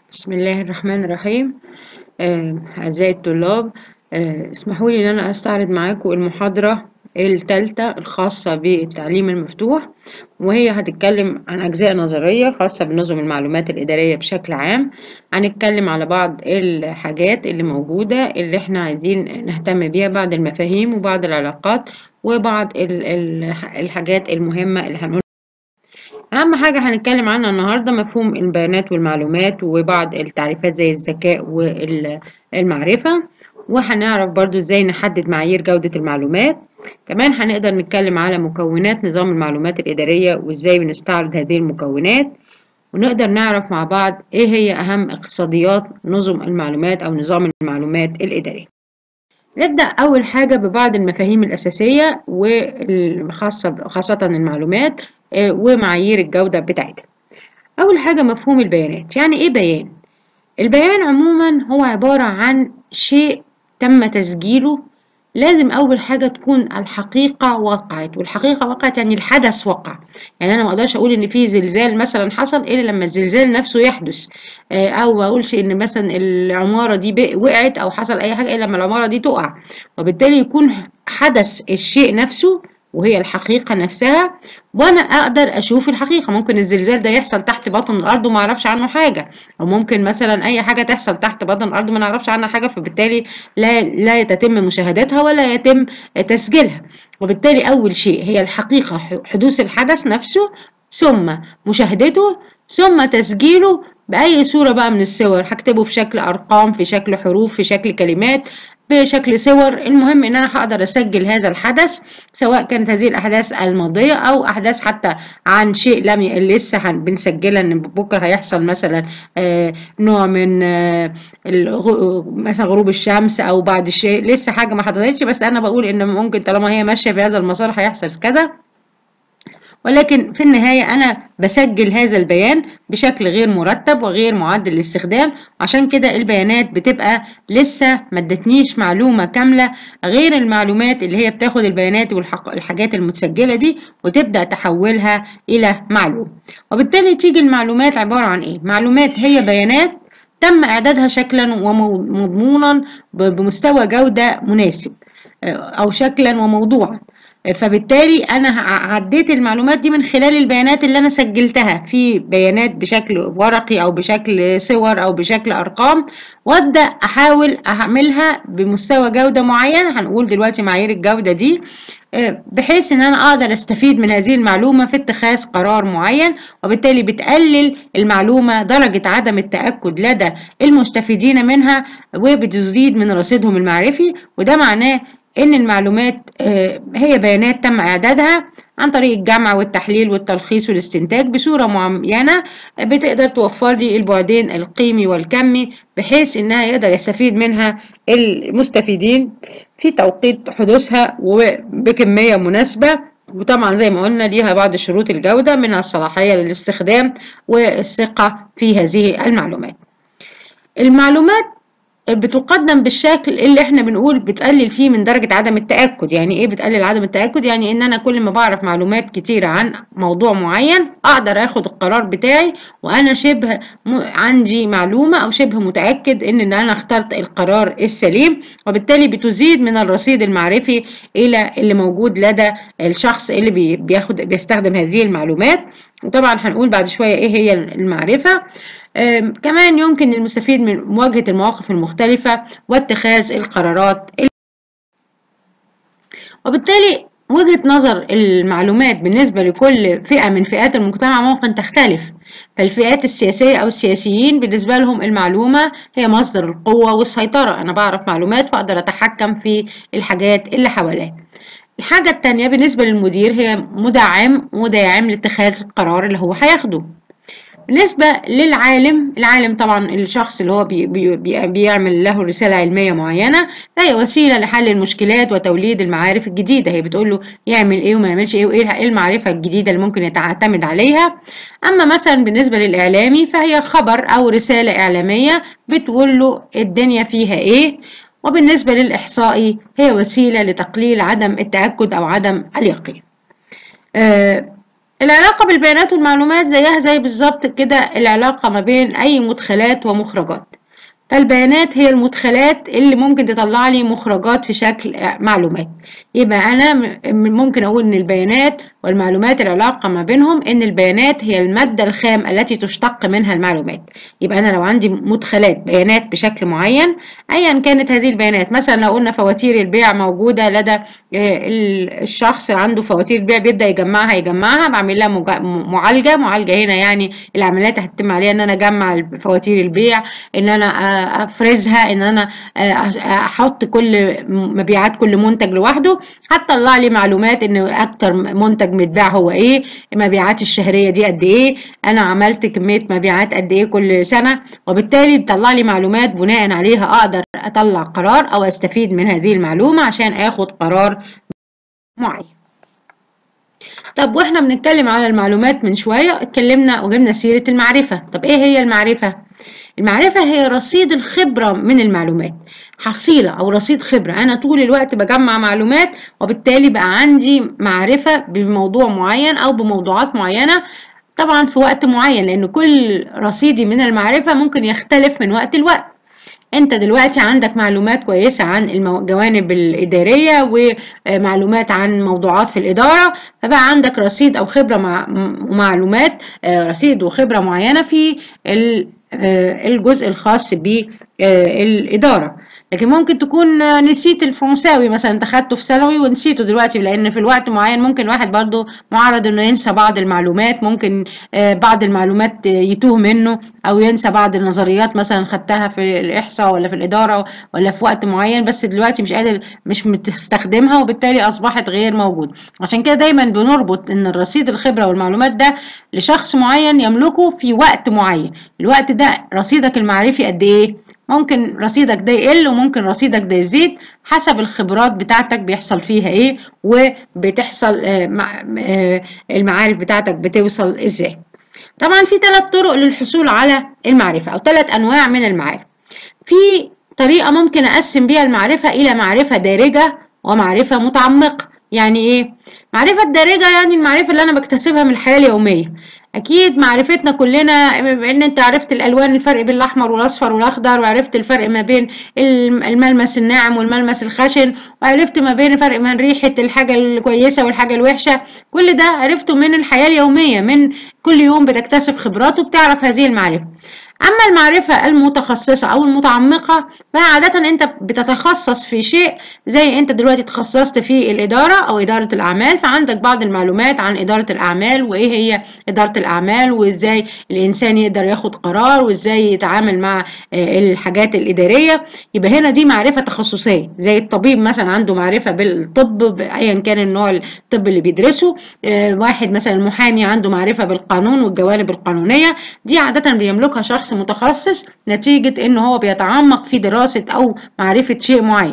بسم الله الرحمن الرحيم آه، أعزائي الطلاب آه، اسمحوا لي إن أنا أستعرض معاكم المحاضرة الثالثة الخاصة بالتعليم المفتوح وهي هتتكلم عن أجزاء نظرية خاصة بنظم المعلومات الإدارية بشكل عام هنتكلم على بعض الحاجات اللي موجودة اللي احنا عايزين نهتم بيها بعض المفاهيم وبعض العلاقات وبعض ال- ال- الحاجات المهمة اللي هنقول أهم حاجة هنتكلم عنها النهاردة مفهوم البيانات والمعلومات وبعض التعريفات زي الذكاء والمعرفة وهنعرف برضو ازاي نحدد معايير جودة المعلومات كمان هنقدر نتكلم على مكونات نظام المعلومات الإدارية وازاي بنستعرض هذه المكونات ونقدر نعرف مع بعض ايه هي أهم اقتصاديات نظم المعلومات أو نظام المعلومات الإدارية نبدأ أول حاجة ببعض المفاهيم الأساسية والخاصة خاصة المعلومات آه، ومعايير الجودة بتاعتها أول حاجة مفهوم البيانات يعني إيه بيان؟ البيان عموما هو عبارة عن شيء تم تسجيله لازم أول حاجة تكون الحقيقة وقعت والحقيقة وقعت يعني الحدث وقع يعني أنا ما أقدرش أقول إن في زلزال مثلا حصل إلا لما الزلزال نفسه يحدث آه، أو ما أقولش إن مثلا العمارة دي بق- وقعت أو حصل أي حاجة إلا لما العمارة دي تقع وبالتالي يكون حدث الشيء نفسه وهي الحقيقة نفسها وأنا أقدر أشوف الحقيقة ممكن الزلزال ده يحصل تحت بطن الأرض وما أعرفش عنه حاجة أو ممكن مثلا أي حاجة تحصل تحت بطن الأرض ما نعرفش عنها حاجة فبالتالي لا لا تتم مشاهدتها ولا يتم تسجيلها وبالتالي أول شيء هي الحقيقة حدوث الحدث نفسه ثم مشاهدته ثم تسجيله بأي صورة بقى من الصور هكتبه في شكل أرقام في شكل حروف في شكل كلمات بشكل صور المهم ان انا هقدر اسجل هذا الحدث سواء كانت هذه الاحداث الماضيه او احداث حتى عن شيء لم ي... لسه هن- بنسجلها ان بكره هيحصل مثلا آه نوع من آه الغ... مثلا غروب الشمس او بعد الشيء لسه حاجه ما حصلتش بس انا بقول ان ممكن طالما هي ماشيه في هذا المسار هيحصل كذا ولكن في النهاية أنا بسجل هذا البيان بشكل غير مرتب وغير معد للاستخدام عشان كده البيانات بتبقى لسه ما ادتنيش معلومة كاملة غير المعلومات اللي هي بتاخد البيانات والحاجات المتسجلة دي وتبدأ تحولها إلى معلومة وبالتالي تيجي المعلومات عبارة عن إيه؟ معلومات هي بيانات تم إعدادها شكلا ومضمونا بمستوى جودة مناسب أو شكلا وموضوعا فبالتالي انا ع- عديت المعلومات دي من خلال البيانات اللي انا سجلتها في بيانات بشكل ورقي او بشكل صور او بشكل ارقام وابدا احاول اعملها بمستوى جوده معين هنقول دلوقتي معايير الجوده دي آه، بحيث ان انا اقدر استفيد من هذه المعلومه في اتخاذ قرار معين وبالتالي بتقلل المعلومه درجه عدم التاكد لدى المستفيدين منها وبتزيد من رصيدهم المعرفي وده معناه ان المعلومات آه، هي بيانات تم اعدادها عن طريق الجمع والتحليل والتلخيص والاستنتاج بصوره معينه بتقدر توفر لي البعدين القيمي والكمي بحيث انها يقدر يستفيد منها المستفيدين في توقيت حدوثها وبكميه مناسبه وطبعا زي ما قلنا ليها بعض شروط الجوده منها الصلاحيه للاستخدام والثقه في هذه المعلومات المعلومات بتقدم بالشكل اللي احنا بنقول بتقلل فيه من درجة عدم التأكد يعني ايه بتقلل عدم التأكد يعني ان انا كل ما بعرف معلومات كتيرة عن موضوع معين اقدر اخد القرار بتاعي وانا شبه م- عندي معلومة او شبه متأكد ان ان انا اخترت القرار السليم وبالتالي بتزيد من الرصيد المعرفي الى اللي موجود لدى الشخص اللي بي- بياخد بيستخدم هذه المعلومات وطبعا هنقول بعد شوية ايه هي المعرفة آم، كمان يمكن للمستفيد من مواجهة المواقف المختلفة واتخاذ القرارات وبالتالي وجهة نظر المعلومات بالنسبة لكل فئة من فئات المجتمع ممكن تختلف فالفئات السياسية أو السياسيين بالنسبة لهم المعلومة هي مصدر القوة والسيطرة أنا بعرف معلومات وأقدر أتحكم في الحاجات اللي حواليا الحاجة التانية بالنسبة للمدير هي مدعم مداعم لاتخاذ القرار اللي هو هياخده بالنسبة للعالم العالم طبعا الشخص اللي هو بي بي بي بيعمل له رسالة علمية معينة فهي وسيلة لحل المشكلات وتوليد المعارف الجديدة هي بتقول له يعمل ايه وما يعملش ايه وايه إيه المعرفة الجديدة اللي ممكن يعتمد عليها اما مثلا بالنسبة للإعلامي فهي خبر او رسالة إعلامية بتقول له الدنيا فيها ايه وبالنسبة للإحصائي هي وسيلة لتقليل عدم التأكد أو عدم اليقين آه العلاقة بالبيانات والمعلومات زيها زي بالظبط كده العلاقة ما بين أي مدخلات ومخرجات فالبيانات هي المدخلات اللي ممكن تطلع لي مخرجات في شكل معلومات يبقى أنا ممكن أقول إن البيانات والمعلومات العلاقة ما بينهم إن البيانات هي المادة الخام التي تشتق منها المعلومات يبقى أنا لو عندي مدخلات بيانات بشكل معين أيا كانت هذه البيانات مثلا لو قلنا فواتير البيع موجودة لدى الشخص عنده فواتير البيع بيبدأ يجمعها يجمعها بعمل لها معالجة معالجة هنا يعني العمليات هتتم عليها إن أنا أجمع فواتير البيع إن أنا أفرزها إن أنا أحط كل مبيعات كل منتج لوحده هتطلع لي معلومات إن أكتر منتج متباع هو ايه المبيعات الشهريه دي قد ايه انا عملت كميه مبيعات قد ايه كل سنه وبالتالي بتطلع لي معلومات بناء عليها اقدر اطلع قرار او استفيد من هذه المعلومه عشان اخد قرار معين طب واحنا بنتكلم على المعلومات من شويه اتكلمنا وجبنا سيره المعرفه طب ايه هي المعرفه المعرفة هي رصيد الخبرة من المعلومات حصيلة أو رصيد خبرة أنا طول الوقت بجمع معلومات وبالتالي بقى عندي معرفة بموضوع معين أو بموضوعات معينة طبعا في وقت معين لأن كل رصيدي من المعرفة ممكن يختلف من وقت لوقت انت دلوقتي عندك معلومات كويسة عن الجوانب الإدارية ومعلومات عن موضوعات في الإدارة فبقى عندك رصيد أو خبرة مع ومعلومات رصيد وخبرة معينة في الجزء الخاص بالإدارة لكن ممكن تكون نسيت الفرنساوي مثلا انت خدته في ثانوي ونسيته دلوقتي لان في الوقت معين ممكن واحد برضو معرض انه ينسى بعض المعلومات ممكن بعض المعلومات يتوه منه او ينسى بعض النظريات مثلا خدتها في الاحصاء ولا في الاداره ولا في وقت معين بس دلوقتي مش قادر مش مستخدمها وبالتالي اصبحت غير موجود عشان كده دايما بنربط ان الرصيد الخبره والمعلومات ده لشخص معين يملكه في وقت معين الوقت ده رصيدك المعرفي قد ايه ممكن رصيدك ده يقل وممكن رصيدك ده يزيد حسب الخبرات بتاعتك بيحصل فيها ايه وبتحصل المعارف بتاعتك بتوصل ازاي طبعا في ثلاث طرق للحصول على المعرفة او ثلاث انواع من المعارف في طريقة ممكن اقسم بيها المعرفة الى معرفة دارجة ومعرفة متعمقة يعني ايه معرفة دارجة يعني المعرفة اللي انا بكتسبها من الحياة اليومية اكيد معرفتنا كلنا بما ان انت عرفت الالوان الفرق بين الاحمر والاصفر والاخضر وعرفت الفرق ما بين الملمس الناعم والملمس الخشن وعرفت ما بين الفرق بين ريحه الحاجه الكويسه والحاجه الوحشه كل ده عرفته من الحياه اليوميه من كل يوم بتكتسب خبرات وبتعرف هذه المعرفه أما المعرفة المتخصصة أو المتعمقة فعادة أنت بتتخصص في شيء زي أنت دلوقتي تخصصت في الإدارة أو إدارة الأعمال فعندك بعض المعلومات عن إدارة الأعمال وإيه هي إدارة الأعمال وإزاي الإنسان يقدر ياخد قرار وإزاي يتعامل مع الحاجات الإدارية يبقى هنا دي معرفة تخصصية زي الطبيب مثلا عنده معرفة بالطب أيا كان النوع الطب اللي بيدرسه واحد مثلا المحامي عنده معرفة بالقانون والجوانب القانونية دي عادة بيملكها شخص متخصص نتيجة ان هو بيتعمق في دراسة او معرفة شيء معين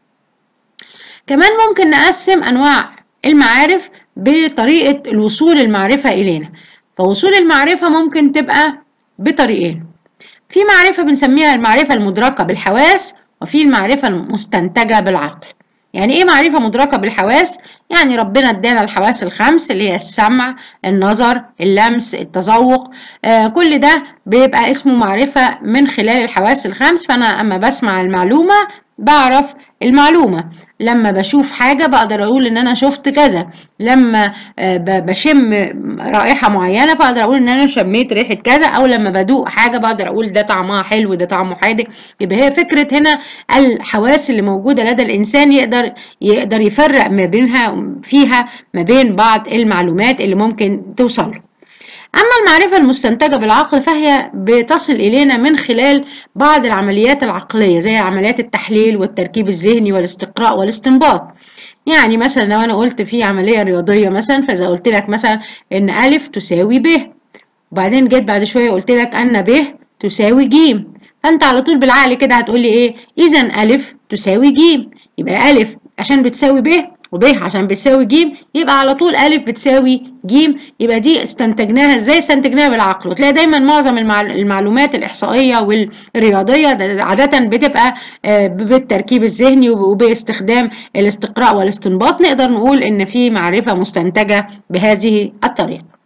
كمان ممكن نقسم انواع المعارف بطريقة الوصول المعرفة الينا فوصول المعرفة ممكن تبقى بطريقين في معرفة بنسميها المعرفة المدركة بالحواس وفي المعرفة المستنتجة بالعقل يعني ايه معرفة مدركة بالحواس؟ يعني ربنا ادانا الحواس الخمس اللي هي السمع، النظر، اللمس، التذوق، آه كل ده بيبقى اسمه معرفة من خلال الحواس الخمس فأنا أما بسمع المعلومة بعرف المعلومة لما بشوف حاجة بقدر أقول إن أنا شفت كذا لما بشم رائحة معينة بقدر أقول إن أنا شميت ريحة كذا أو لما بدوق حاجة بقدر أقول ده طعمها حلو ده طعمه حادق يبقى هي فكرة هنا الحواس اللي موجودة لدى الإنسان يقدر يقدر يفرق ما بينها فيها ما بين بعض المعلومات اللي ممكن توصل له أما المعرفة المستنتجة بالعقل فهي بتصل إلينا من خلال بعض العمليات العقلية زي عمليات التحليل والتركيب الذهني والاستقراء والاستنباط يعني مثلا لو أنا قلت في عملية رياضية مثلا فإذا قلت لك مثلا إن ألف تساوي ب وبعدين جيت بعد شوية قلت لك أن ب تساوي ج فأنت على طول بالعقل كده هتقول لي إيه إذا ألف تساوي ج يبقى ألف عشان بتساوي ب وب عشان بتساوي ج يبقى على طول أ بتساوي ج يبقى دي استنتجناها ازاي استنتجناها بالعقل وتلاقي دايما معظم المعلومات الإحصائية والرياضية عادة بتبقى بالتركيب الذهني وباستخدام الاستقراء والاستنباط نقدر نقول إن في معرفة مستنتجة بهذه الطريقة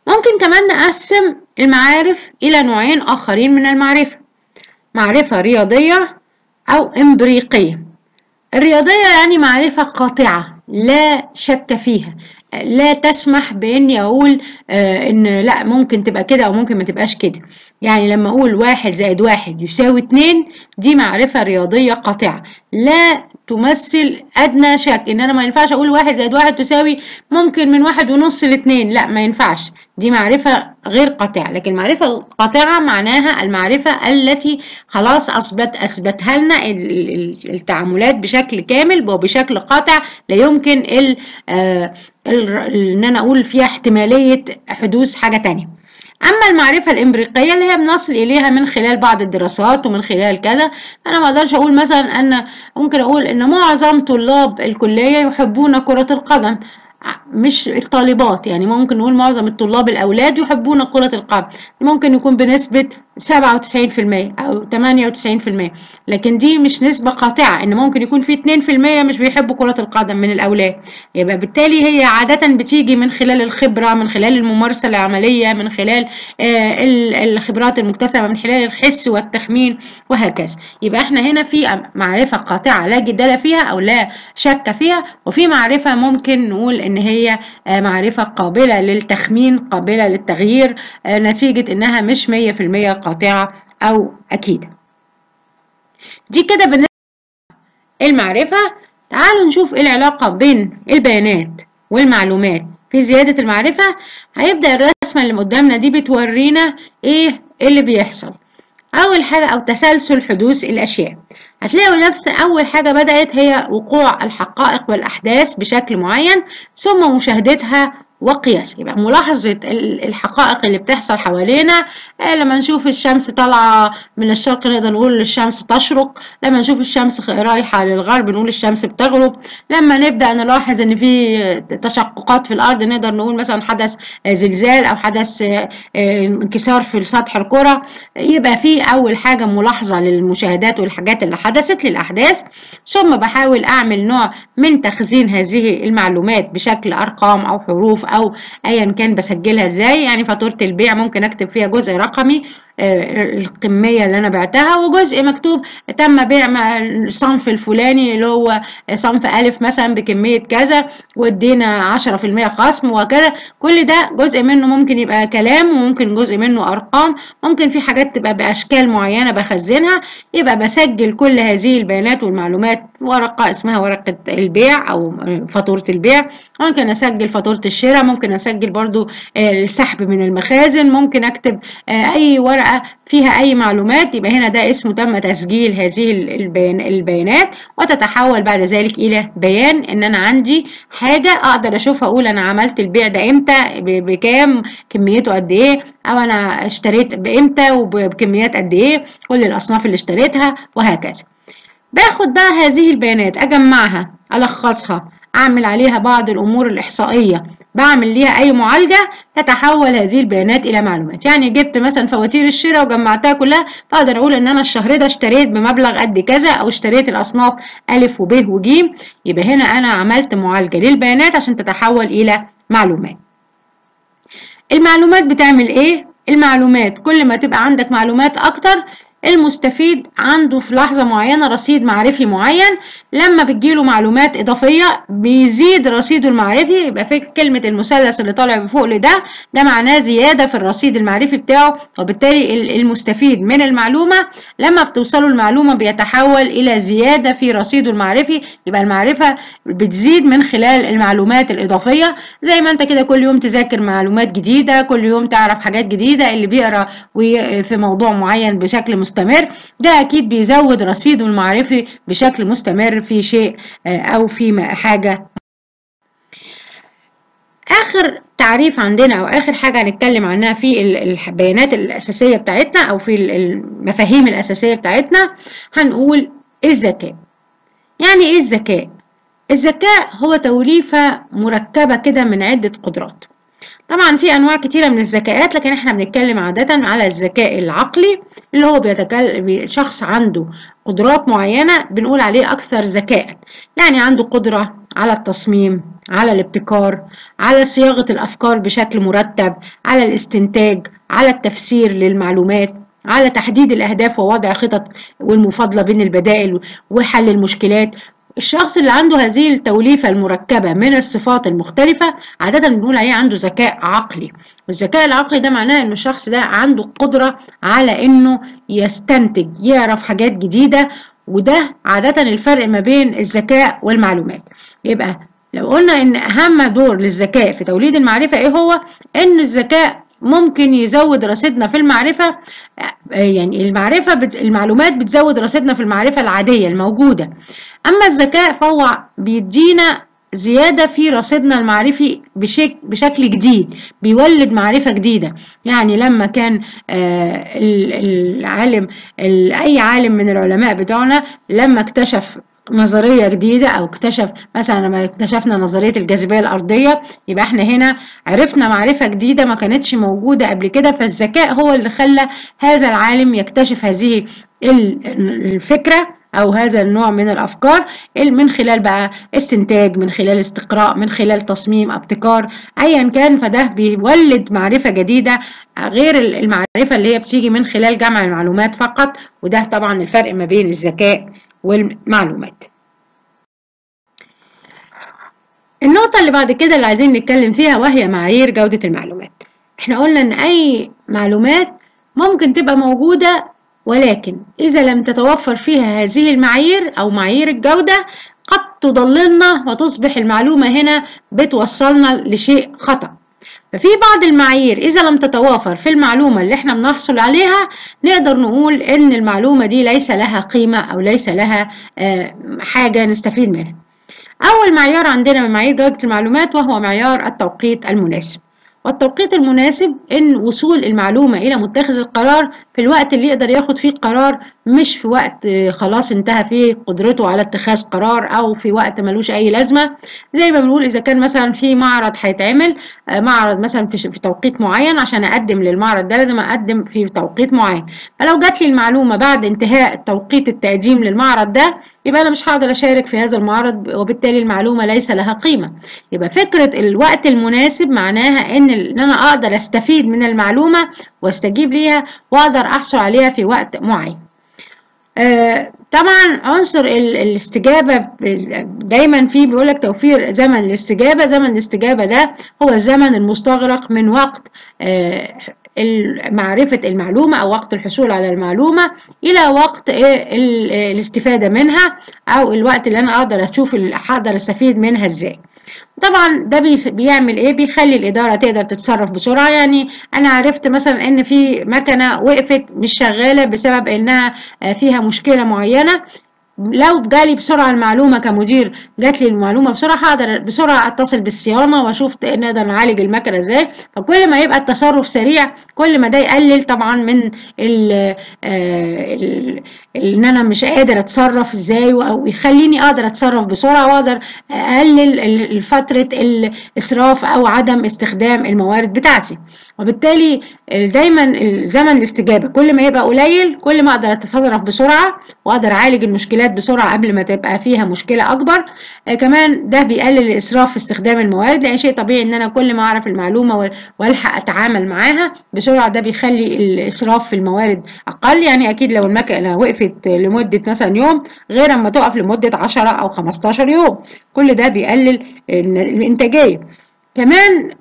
ممكن كمان نقسم المعارف إلى نوعين آخرين من المعرفة معرفة رياضية أو إمبريقية الرياضية يعني معرفة قاطعة لا شك فيها لا تسمح باني اقول آه ان لا ممكن تبقى كده او ممكن ما تبقاش كده يعني لما اقول واحد زائد واحد يساوي اتنين دي معرفة رياضية قاطعة لا تمثل ادنى شك ان انا ما ينفعش اقول واحد زائد واحد تساوي ممكن من واحد ونص لاتنين لا ما ينفعش دي معرفة غير قاطعة لكن المعرفة القاطعة معناها المعرفة التي خلاص أثبت أثبتها لنا التعاملات بشكل كامل وبشكل قاطع لا يمكن ال ان انا اقول فيها احتمالية حدوث حاجة تانية اما المعرفة الامبريقية اللي هي بنصل اليها من خلال بعض الدراسات ومن خلال كذا انا ما اقدرش اقول مثلا ان ممكن اقول ان معظم طلاب الكلية يحبون كرة القدم مش الطالبات يعني ممكن نقول معظم الطلاب الأولاد يحبون كرة القدم ممكن يكون بنسبة 97% أو 98% لكن دي مش نسبة قاطعة إن ممكن يكون في 2% مش بيحبوا كرة القدم من الأولاد يبقى بالتالي هي عادة بتيجي من خلال الخبرة من خلال الممارسة العملية من خلال آه الخبرات المكتسبة من خلال الحس والتخمين وهكذا يبقى احنا هنا في معرفة قاطعة لا جدال فيها أو لا شك فيها وفي معرفة ممكن نقول إن هي آه معرفة قابلة للتخمين قابلة للتغيير آه نتيجة إنها مش 100% قاطعة أو أكيدة دي كده بالنسبة المعرفة تعالوا نشوف ايه العلاقة بين البيانات والمعلومات في زيادة المعرفة هيبدأ الرسمة اللي قدامنا دي بتورينا ايه اللي بيحصل أول حاجة أو تسلسل حدوث الأشياء هتلاقوا نفس أول حاجة بدأت هي وقوع الحقائق والأحداث بشكل معين ثم مشاهدتها وقياس يبقى ملاحظة الحقائق اللي بتحصل حوالينا لما نشوف الشمس طالعة من الشرق نقدر نقول الشمس تشرق لما نشوف الشمس رايحة للغرب نقول الشمس بتغرب لما نبدأ نلاحظ ان في تشققات في الأرض نقدر نقول مثلا حدث زلزال أو حدث انكسار في سطح الكرة يبقى في أول حاجة ملاحظة للمشاهدات والحاجات اللي حدثت للأحداث ثم بحاول أعمل نوع من تخزين هذه المعلومات بشكل أرقام أو حروف او ايا كان بسجلها ازاي يعني فاتوره البيع ممكن اكتب فيها جزء رقمي الكمية اللي أنا بعتها وجزء مكتوب تم بيع الصنف الفلاني اللي هو صنف ألف مثلا بكمية كذا وادينا عشرة في المية خصم وكذا كل ده جزء منه ممكن يبقى كلام وممكن جزء منه أرقام ممكن في حاجات تبقى بأشكال معينة بخزنها يبقى بسجل كل هذه البيانات والمعلومات ورقة اسمها ورقة البيع أو فاتورة البيع ممكن أسجل فاتورة الشراء ممكن أسجل برضو السحب من المخازن ممكن أكتب أي ورقة فيها أي معلومات يبقى هنا ده اسمه تم تسجيل هذه البيان البيانات وتتحول بعد ذلك إلى بيان إن أنا عندي حاجة أقدر أشوفها أقول أنا عملت البيع ده إمتى بكام كميته قد إيه أو أنا اشتريت بإمتى وبكميات قد إيه كل الأصناف اللي اشتريتها وهكذا باخد بقى هذه البيانات أجمعها ألخصها أعمل عليها بعض الأمور الإحصائية بعمل ليها أي معالجة تتحول هذه البيانات إلى معلومات يعني جبت مثلا فواتير الشراء وجمعتها كلها فأقدر أقول إن أنا الشهر ده اشتريت بمبلغ قد كذا أو اشتريت الأصناف ألف وب وج يبقى هنا أنا عملت معالجة للبيانات عشان تتحول إلى معلومات المعلومات بتعمل إيه؟ المعلومات كل ما تبقى عندك معلومات أكتر المستفيد عنده في لحظة معينة رصيد معرفي معين لما بتجيله معلومات إضافية بيزيد رصيده المعرفي يبقى في كلمة المثلث اللي طالع بفوق لده ده معناه زيادة في الرصيد المعرفي بتاعه وبالتالي المستفيد من المعلومة لما بتوصله المعلومة بيتحول إلى زيادة في رصيده المعرفي يبقى المعرفة بتزيد من خلال المعلومات الإضافية زي ما أنت كده كل يوم تذاكر معلومات جديدة كل يوم تعرف حاجات جديدة اللي بيقرأ في موضوع معين بشكل مستمر مستمر ده اكيد بيزود رصيده المعرفي بشكل مستمر في شيء او في حاجه اخر تعريف عندنا او اخر حاجه هنتكلم عنها في البيانات الاساسيه بتاعتنا او في المفاهيم الاساسيه بتاعتنا هنقول الذكاء يعني ايه الذكاء الذكاء هو توليفه مركبه كده من عده قدرات طبعا في انواع كتيره من الذكاءات لكن احنا بنتكلم عاده على الذكاء العقلي اللي هو بيتكلم شخص عنده قدرات معينه بنقول عليه اكثر ذكاء يعني عنده قدره على التصميم على الابتكار على صياغة الأفكار بشكل مرتب على الاستنتاج على التفسير للمعلومات على تحديد الأهداف ووضع خطط والمفاضلة بين البدائل وحل المشكلات الشخص اللي عنده هذه التوليفة المركبة من الصفات المختلفة عادة بنقول عليه عنده ذكاء عقلي والذكاء العقلي ده معناه انه الشخص ده عنده قدرة على انه يستنتج يعرف حاجات جديدة وده عادة الفرق ما بين الذكاء والمعلومات يبقى لو قلنا ان اهم دور للذكاء في توليد المعرفة ايه هو ان الذكاء ممكن يزود رصيدنا في المعرفة يعني المعرفة بت... المعلومات بتزود رصيدنا في المعرفة العادية الموجودة أما الذكاء فهو بيدينا زيادة في رصيدنا المعرفي بشك بشكل جديد بيولد معرفة جديدة يعني لما كان آه العالم أي عالم من العلماء بتوعنا لما اكتشف نظرية جديدة أو اكتشف مثلا لما اكتشفنا نظرية الجاذبية الأرضية يبقى احنا هنا عرفنا معرفة جديدة ما كانتش موجودة قبل كده فالذكاء هو اللي خلى هذا العالم يكتشف هذه الفكرة أو هذا النوع من الأفكار من خلال بقى استنتاج من خلال استقراء من خلال تصميم ابتكار أيا كان فده بيولد معرفة جديدة غير المعرفة اللي هي بتيجي من خلال جمع المعلومات فقط وده طبعا الفرق ما بين الذكاء والمعلومات النقطة اللي بعد كده اللي عايزين نتكلم فيها وهي معايير جودة المعلومات احنا قلنا ان اي معلومات ممكن تبقى موجودة ولكن اذا لم تتوفر فيها هذه المعايير او معايير الجودة قد تضللنا وتصبح المعلومة هنا بتوصلنا لشيء خطأ ففي بعض المعايير إذا لم تتوافر في المعلومة اللي احنا بنحصل عليها نقدر نقول إن المعلومة دي ليس لها قيمة أو ليس لها حاجة نستفيد منها. أول معيار عندنا من معايير جودة المعلومات وهو معيار التوقيت المناسب. والتوقيت المناسب ان وصول المعلومه الى متخذ القرار في الوقت اللي يقدر ياخد فيه القرار مش في وقت خلاص انتهى فيه قدرته على اتخاذ قرار او في وقت ملوش اي لازمه زي ما بنقول اذا كان مثلا في معرض هيتعمل معرض مثلا في في توقيت معين عشان اقدم للمعرض ده لازم اقدم في توقيت معين فلو جات لي المعلومه بعد انتهاء توقيت التقديم للمعرض ده يبقى انا مش هقدر اشارك في هذا المعرض وبالتالي المعلومه ليس لها قيمه يبقى فكره الوقت المناسب معناها ان ان انا اقدر استفيد من المعلومه واستجيب ليها واقدر احصل عليها في وقت معين آه طبعا عنصر الاستجابة دايما في بيقولك توفير زمن الاستجابة زمن الاستجابة ده هو الزمن المستغرق من وقت آه معرفة المعلومة أو وقت الحصول على المعلومة إلى وقت الاستفادة منها أو الوقت اللي أنا أقدر أشوف هقدر أستفيد منها إزاي. طبعا ده بيعمل ايه بيخلي الاداره تقدر تتصرف بسرعه يعني انا عرفت مثلا ان في مكنه وقفت مش شغاله بسبب انها فيها مشكله معينه لو جالي بسرعه المعلومه كمدير جات لي المعلومه بسرعه هقدر بسرعه اتصل بالصيانه واشوف نقدر نعالج المكنه ازاي فكل ما يبقى التصرف سريع كل ما ده يقلل طبعا من ال ال ان انا مش قادر اتصرف ازاي ويخليني اقدر اتصرف بسرعه واقدر اقلل فتره الاسراف او عدم استخدام الموارد بتاعتي وبالتالي دايما زمن الاستجابه كل ما يبقى قليل كل ما اقدر اتصرف بسرعه واقدر اعالج المشكلات بسرعه قبل ما تبقى فيها مشكله اكبر آه كمان ده بيقلل الاسراف في استخدام الموارد لان شيء طبيعي ان انا كل ما اعرف المعلومه والحق اتعامل معاها بسرعه ده بيخلي الاسراف في الموارد اقل يعني اكيد لو المكنه وقفت لمده مثلا يوم غير اما تقف لمده 10 او 15 يوم كل ده بيقلل الانتاجيه كمان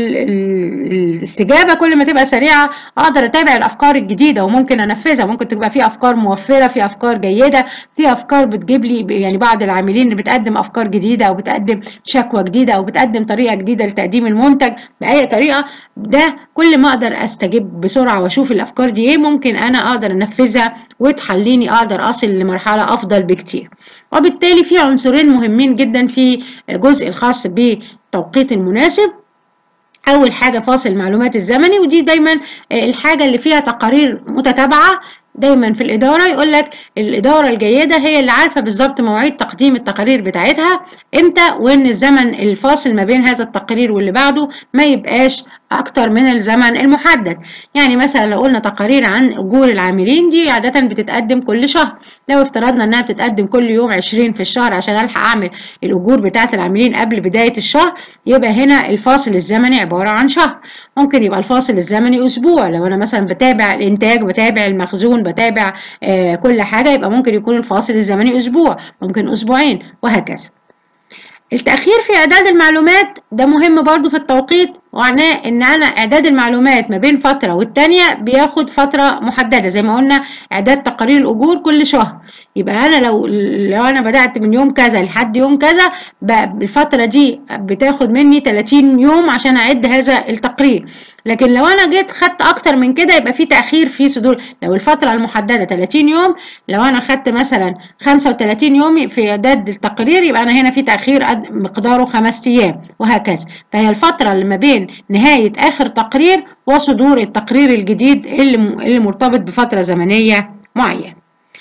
الاستجابه كل ما تبقى سريعه اقدر اتابع الافكار الجديده وممكن انفذها ممكن تبقى في افكار موفره في افكار جيده في افكار بتجيب لي يعني بعض العاملين اللي بتقدم افكار جديده او بتقدم شكوى جديده او بتقدم طريقه جديده لتقديم المنتج باي طريقه ده كل ما اقدر استجيب بسرعه واشوف الافكار دي ايه ممكن انا اقدر انفذها وتخليني اقدر اصل لمرحله افضل بكتير وبالتالي في عنصرين مهمين جدا في الجزء الخاص بالتوقيت المناسب اول حاجه فاصل المعلومات الزمني ودي دايما الحاجه اللي فيها تقارير متتابعه دايما في الإدارة يقول لك الإدارة الجيدة هي اللي عارفة بالظبط مواعيد تقديم التقارير بتاعتها إمتى وإن الزمن الفاصل ما بين هذا التقرير واللي بعده ما يبقاش اكتر من الزمن المحدد يعني مثلا لو قلنا تقارير عن اجور العاملين دي عاده بتتقدم كل شهر لو افترضنا انها بتتقدم كل يوم 20 في الشهر عشان الحق اعمل الاجور بتاعه العاملين قبل بدايه الشهر يبقى هنا الفاصل الزمني عباره عن شهر ممكن يبقى الفاصل الزمني اسبوع لو انا مثلا بتابع الانتاج بتابع المخزون بتابع آه كل حاجه يبقى ممكن يكون الفاصل الزمني اسبوع ممكن اسبوعين وهكذا التأخير في إعداد المعلومات ده مهم برضو في التوقيت ومعناه ان انا اعداد المعلومات ما بين فتره والتانيه بياخد فتره محدده زي ما قلنا اعداد تقارير الاجور كل شهر يبقى انا لو لو انا بدات من يوم كذا لحد يوم كذا الفتره دي بتاخد مني 30 يوم عشان اعد هذا التقرير لكن لو انا جيت خدت اكتر من كده يبقى في تاخير في صدور لو الفتره المحدده 30 يوم لو انا خدت مثلا 35 يوم في اعداد التقرير يبقى انا هنا في تاخير مقداره خمس ايام وهكذا فهي الفتره اللي ما بين نهاية آخر تقرير وصدور التقرير الجديد اللي, اللي مرتبط بفترة زمنية معينة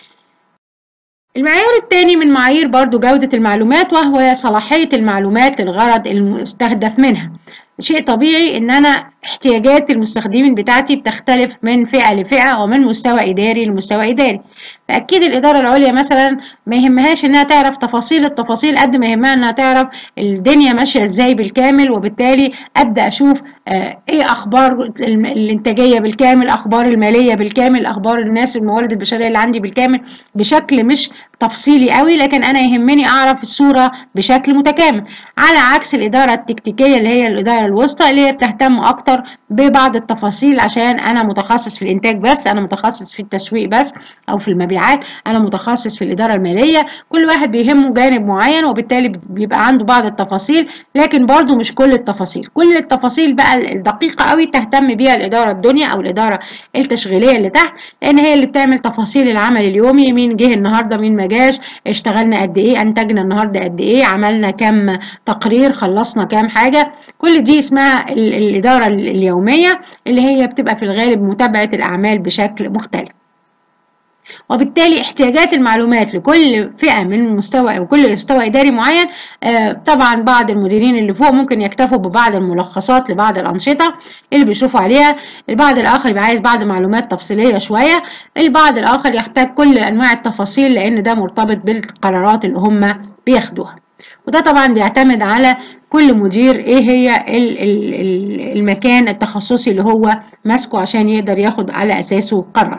المعيار الثاني من معايير برضو جودة المعلومات وهو صلاحية المعلومات للغرض المستهدف منها شيء طبيعي ان انا احتياجات المستخدمين بتاعتي بتختلف من فئة لفئة ومن مستوى اداري لمستوى اداري فاكيد الادارة العليا مثلا ما يهمهاش انها تعرف تفاصيل التفاصيل قد ما يهمها انها تعرف الدنيا ماشية ازاي بالكامل وبالتالي ابدا اشوف آه ايه اخبار الانتاجية بالكامل اخبار المالية بالكامل اخبار الناس الموارد البشرية اللي عندي بالكامل بشكل مش تفصيلي قوي لكن انا يهمني اعرف الصورة بشكل متكامل على عكس الادارة التكتيكية اللي هي الادارة الوسطى اللي هي بتهتم اكتر ببعض التفاصيل عشان انا متخصص في الانتاج بس انا متخصص في التسويق بس او في المبيعات انا متخصص في الاداره الماليه كل واحد بيهمه جانب معين وبالتالي بيبقى عنده بعض التفاصيل لكن برضو مش كل التفاصيل كل التفاصيل بقى الدقيقه قوي تهتم بيها الاداره الدنيا او الاداره التشغيليه اللي تحت لان هي اللي بتعمل تفاصيل العمل اليومي مين جه النهارده مين ما جاش اشتغلنا قد ايه انتجنا النهارده قد ايه عملنا كام تقرير خلصنا كام حاجه كل دي اسمها الاداره اليوميه اللي هي بتبقى في الغالب متابعه الاعمال بشكل مختلف وبالتالي احتياجات المعلومات لكل فئة من مستوى أو كل مستوى إداري معين آه طبعا بعض المديرين اللي فوق ممكن يكتفوا ببعض الملخصات لبعض الأنشطة اللي بيشرفوا عليها البعض الآخر يبقى عايز بعض معلومات تفصيلية شوية البعض الآخر يحتاج كل أنواع التفاصيل لأن ده مرتبط بالقرارات اللي هم بياخدوها وده طبعا بيعتمد على كل مدير ايه هي المكان التخصصي اللي هو ماسكه عشان يقدر ياخد على اساسه قرار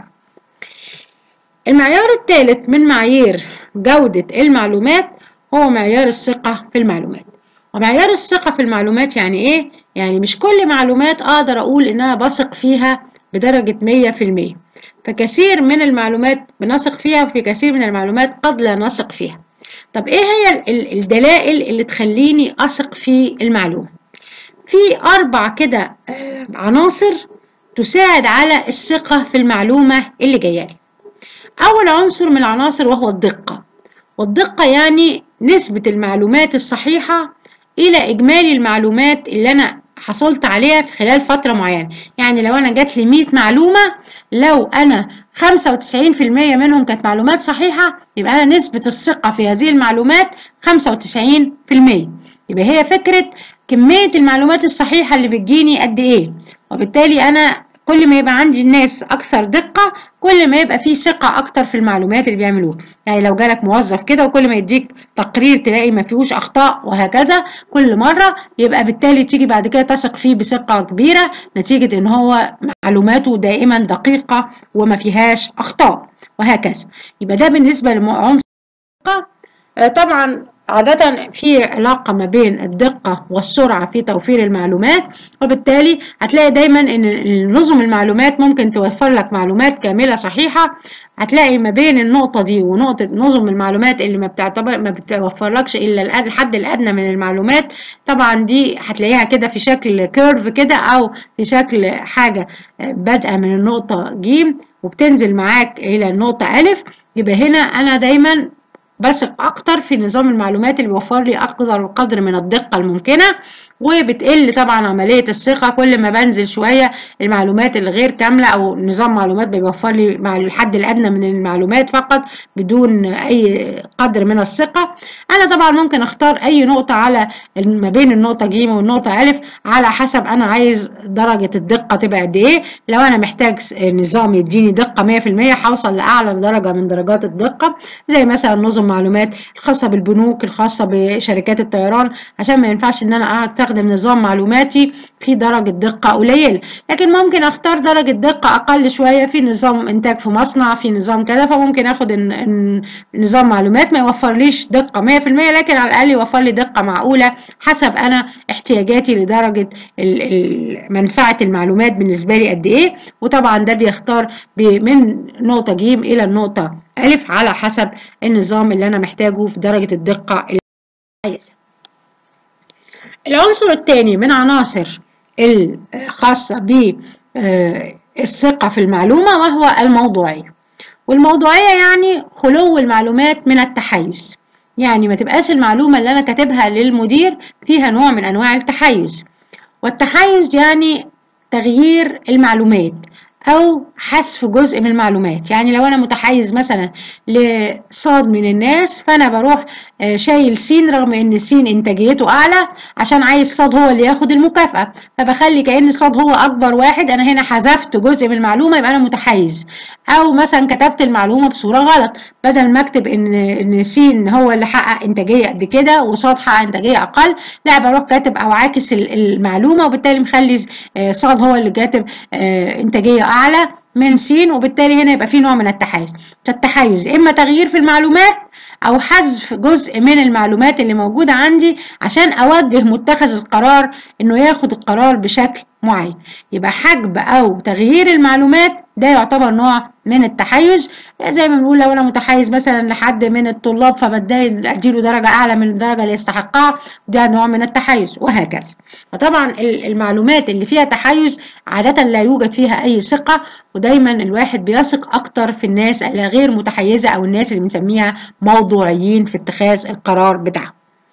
المعيار الثالث من معايير جودة المعلومات هو معيار الثقة في المعلومات ومعيار الثقة في المعلومات يعني ايه؟ يعني مش كل معلومات اقدر اقول ان انا بثق فيها بدرجة مية في المية فكثير من المعلومات بنثق فيها وفي كثير من المعلومات قد لا نثق فيها طب ايه هي الدلائل اللي تخليني اثق في المعلومة في اربع كده عناصر تساعد على الثقة في المعلومة اللي جاية لي أول عنصر من العناصر وهو الدقة والدقة يعني نسبة المعلومات الصحيحة إلى إجمالي المعلومات اللي أنا حصلت عليها في خلال فترة معينة يعني لو أنا جات لي 100 معلومة لو أنا 95% منهم كانت معلومات صحيحة يبقى أنا نسبة الثقة في هذه المعلومات 95% يبقى هي فكرة كمية المعلومات الصحيحة اللي بتجيني قد إيه وبالتالي أنا كل ما يبقى عندي الناس اكثر دقه كل ما يبقى في ثقه اكتر في المعلومات اللي بيعملوها يعني لو جالك موظف كده وكل ما يديك تقرير تلاقي ما فيهوش اخطاء وهكذا كل مره يبقى بالتالي تيجي بعد كده تثق فيه بثقه كبيره نتيجه ان هو معلوماته دائما دقيقه وما فيهاش اخطاء وهكذا يبقى ده بالنسبه لعنصر طبعا عادة في علاقة ما بين الدقة والسرعة في توفير المعلومات وبالتالي هتلاقي دايما ان نظم المعلومات ممكن توفر لك معلومات كاملة صحيحة هتلاقي ما بين النقطة دي ونقطة نظم المعلومات اللي ما بتعتبر ما بتوفرلكش إلا الحد الأدنى من المعلومات طبعا دي هتلاقيها كده في شكل كيرف كده أو في شكل حاجة بادئة من النقطة ج وبتنزل معاك إلى النقطة ألف يبقى هنا أنا دايما بثق اكتر في نظام المعلومات اللي بيوفر لي اقدر قدر من الدقه الممكنه وبتقل طبعا عملية الثقة كل ما بنزل شوية المعلومات الغير كاملة أو نظام معلومات بيوفر لي مع الحد الأدنى من المعلومات فقط بدون أي قدر من الثقة أنا طبعا ممكن أختار أي نقطة على ما بين النقطة ج والنقطة أ على حسب أنا عايز درجة الدقة تبقى قد إيه لو أنا محتاج نظام يديني دقة 100% هوصل لأعلى درجة من درجات الدقة زي مثلا نظم معلومات الخاصة بالبنوك الخاصة بشركات الطيران عشان ما ينفعش إن أنا أستخدم نظام معلوماتي في درجة دقة قليلة لكن ممكن أختار درجة دقة أقل شوية في نظام إنتاج في مصنع في نظام كذا فممكن آخد نظام معلومات ما يوفرليش دقة 100% لكن على الأقل يوفر لي دقة معقولة حسب أنا احتياجاتي لدرجة منفعة المعلومات بالنسبة لي قد إيه وطبعا ده بيختار من نقطة ج إلى النقطة أ على حسب النظام اللي أنا محتاجه في درجة الدقة اللي عايزها. العنصر الثاني من عناصر الخاصة بالثقة في المعلومة وهو الموضوعية والموضوعية يعني خلو المعلومات من التحيز يعني ما تبقاش المعلومة اللي أنا كاتبها للمدير فيها نوع من أنواع التحيز والتحيز يعني تغيير المعلومات أو حذف جزء من المعلومات يعني لو أنا متحيز مثلا لصاد من الناس فأنا بروح شايل سين رغم إن سين إنتاجيته أعلى عشان عايز صاد هو اللي ياخد المكافأة فبخلي كأن صاد هو أكبر واحد أنا هنا حذفت جزء من المعلومة يبقى أنا متحيز أو مثلا كتبت المعلومة بصورة غلط بدل ما أكتب إن إن سين هو اللي حقق إنتاجية قد كده وصاد حقق إنتاجية أقل لا بروح كاتب أو عاكس المعلومة وبالتالي مخلي صاد هو اللي كاتب إنتاجية أعلى من س وبالتالي هنا يبقى في نوع من التحيز فالتحيز إما تغيير في المعلومات أو حذف جزء من المعلومات اللي موجودة عندي عشان أوجه متخذ القرار إنه ياخد القرار بشكل معين يبقى حجب أو تغيير المعلومات ده يعتبر نوع من التحيز زي ما بنقول لو انا متحيز مثلا لحد من الطلاب فبدالي اديله درجه اعلى من الدرجه اللي يستحقها ده نوع من التحيز وهكذا فطبعا المعلومات اللي فيها تحيز عاده لا يوجد فيها اي ثقه ودايما الواحد بيثق اكتر في الناس اللي غير متحيزه او الناس اللي بنسميها موضوعيين في اتخاذ القرار بتاعهم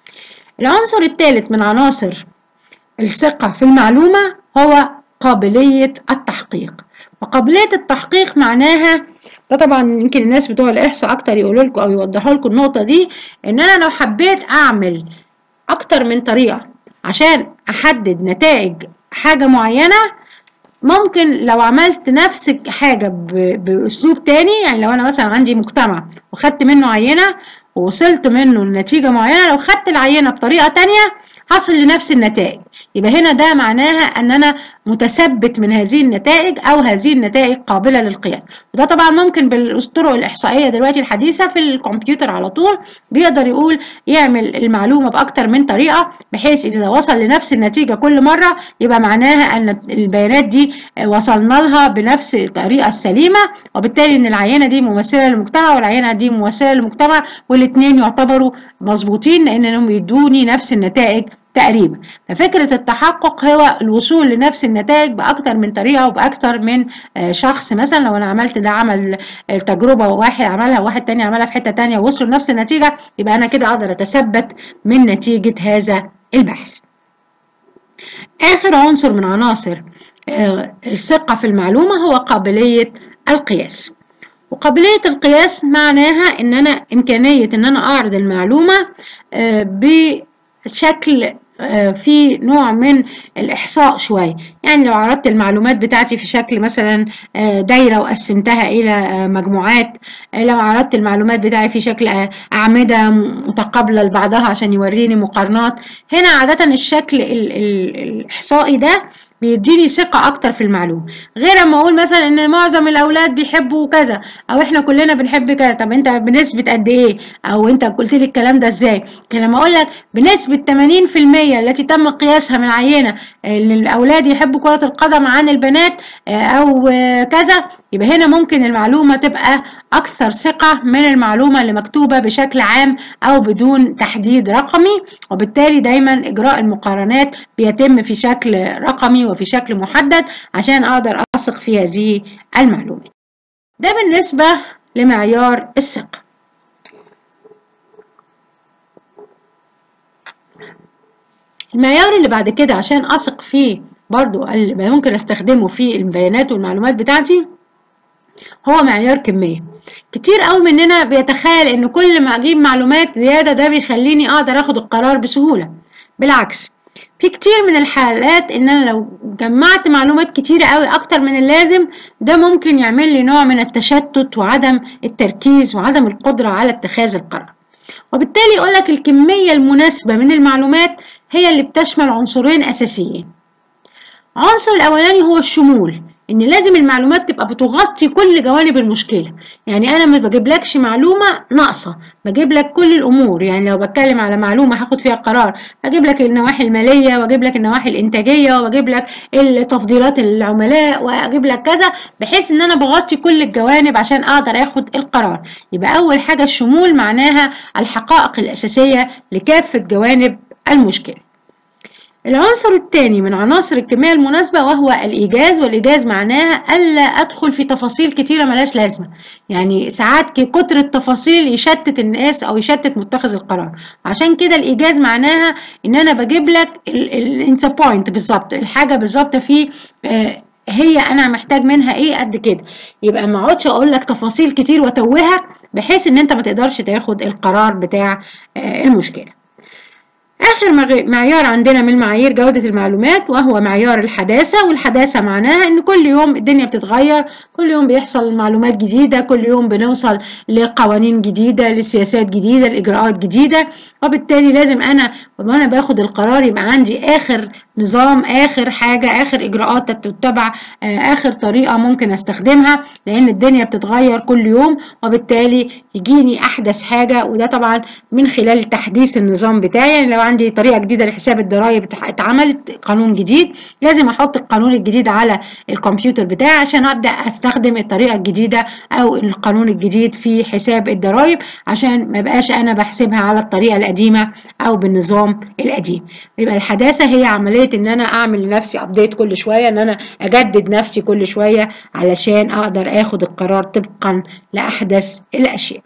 العنصر الثالث من عناصر الثقه في المعلومه هو قابليه التحقيق وقابلية التحقيق معناها ده طبعا يمكن الناس بتوع الإحصاء أكتر يقولوا لكم أو يوضحوا لكم النقطة دي إن أنا لو حبيت أعمل أكتر من طريقة عشان أحدد نتائج حاجة معينة ممكن لو عملت نفس حاجة بأسلوب تاني يعني لو أنا مثلا عندي مجتمع وخدت منه عينة ووصلت منه لنتيجة معينة لو خدت العينة بطريقة تانية حصل لنفس النتائج يبقى هنا ده معناها ان انا متثبت من هذه النتائج او هذه النتائج قابله للقياس وده طبعا ممكن بالطرق الاحصائيه دلوقتي الحديثه في الكمبيوتر على طول بيقدر يقول يعمل المعلومه باكتر من طريقه بحيث اذا وصل لنفس النتيجه كل مره يبقى معناها ان البيانات دي وصلنا لها بنفس الطريقه السليمه وبالتالي ان العينه دي ممثله للمجتمع والعينه دي ممثله للمجتمع والاثنين يعتبروا مظبوطين لانهم يدوني نفس النتائج تقريبا ففكرة التحقق هو الوصول لنفس النتائج بأكتر من طريقة وبأكتر من شخص مثلا لو أنا عملت ده عمل تجربة واحد عملها وواحد تاني عملها في حتة تانية ووصلوا لنفس النتيجة يبقى أنا كده أقدر أتثبت من نتيجة هذا البحث آخر عنصر من عناصر الثقة في المعلومة هو قابلية القياس وقابلية القياس معناها إن أنا إمكانية إن أنا أعرض المعلومة بشكل في نوع من الإحصاء شوية يعني لو عرضت المعلومات بتاعتي في شكل مثلا دايرة وقسمتها إلى مجموعات لو عرضت المعلومات بتاعي في شكل أعمدة متقابلة لبعضها عشان يوريني مقارنات هنا عادة الشكل الإحصائي ده بيديني ثقة أكتر في المعلومة غير أما أقول مثلا إن معظم الأولاد بيحبوا كذا أو إحنا كلنا بنحب كذا طب أنت بنسبة قد إيه أو أنت قلت لي الكلام ده إزاي لما أقول لك بنسبة 80% التي تم قياسها من عينة إن الأولاد يحبوا كرة القدم عن البنات أو كذا يبقى هنا ممكن المعلومة تبقى أكثر ثقة من المعلومة اللي مكتوبة بشكل عام أو بدون تحديد رقمي وبالتالي دايما إجراء المقارنات بيتم في شكل رقمي وفي شكل محدد عشان أقدر أثق في هذه المعلومات ده بالنسبة لمعيار الثقة المعيار اللي بعد كده عشان اثق فيه برضو اللي ممكن استخدمه في البيانات والمعلومات بتاعتي هو معيار كمية كتير قوي مننا بيتخيل ان كل ما اجيب معلومات زيادة ده بيخليني اقدر اخد القرار بسهولة بالعكس في كتير من الحالات ان انا لو جمعت معلومات كتيرة قوي اكتر من اللازم ده ممكن يعمل لي نوع من التشتت وعدم التركيز وعدم القدرة على اتخاذ القرار وبالتالي يقولك الكمية المناسبة من المعلومات هي اللي بتشمل عنصرين اساسيين العنصر الاولاني هو الشمول ان لازم المعلومات تبقى بتغطي كل جوانب المشكله يعني انا ما بجيبلكش معلومه ناقصه بجيب لك كل الامور يعني لو بتكلم على معلومه هاخد فيها قرار بجيب لك النواحي الماليه واجيب لك النواحي الانتاجيه واجيب لك تفضيلات العملاء واجيب لك كذا بحيث ان انا بغطي كل الجوانب عشان اقدر اخد القرار يبقى اول حاجه الشمول معناها الحقائق الاساسيه لكافه جوانب المشكله العنصر الثاني من عناصر الكمية المناسبة وهو الإيجاز والإيجاز معناها ألا أدخل في تفاصيل كتيرة ملاش لازمة يعني ساعات كتر التفاصيل يشتت الناس أو يشتت متخذ القرار عشان كده الإيجاز معناها إن أنا بجيب لك الانسا بوينت بالظبط الحاجة بالظبط في آه هي أنا محتاج منها إيه قد كده يبقى ما اقعدش أقول لك تفاصيل كتير وأتوهك بحيث إن أنت ما تقدرش تاخد القرار بتاع آه المشكلة آخر معيار عندنا من معايير جودة المعلومات وهو معيار الحداثة والحداثة معناها إن كل يوم الدنيا بتتغير كل يوم بيحصل معلومات جديدة كل يوم بنوصل لقوانين جديدة لسياسات جديدة لإجراءات جديدة وبالتالي لازم أنا وأنا باخد القرار يبقى عندي آخر نظام آخر حاجة آخر إجراءات تتبع آخر طريقة ممكن أستخدمها لأن الدنيا بتتغير كل يوم وبالتالي يجيني أحدث حاجة وده طبعا من خلال تحديث النظام بتاعي يعني لو عندي طريقة جديدة لحساب الضرائب اتعملت قانون جديد لازم أحط القانون الجديد على الكمبيوتر بتاعي عشان أبدأ أستخدم الطريقة الجديدة أو القانون الجديد في حساب الضرائب عشان ما بقاش أنا بحسبها على الطريقة القديمة أو بالنظام القديم يبقى الحداثة هي عملية ان انا اعمل لنفسي ابديت كل شويه ان انا اجدد نفسي كل شويه علشان اقدر اخد القرار طبقا لاحدث الاشياء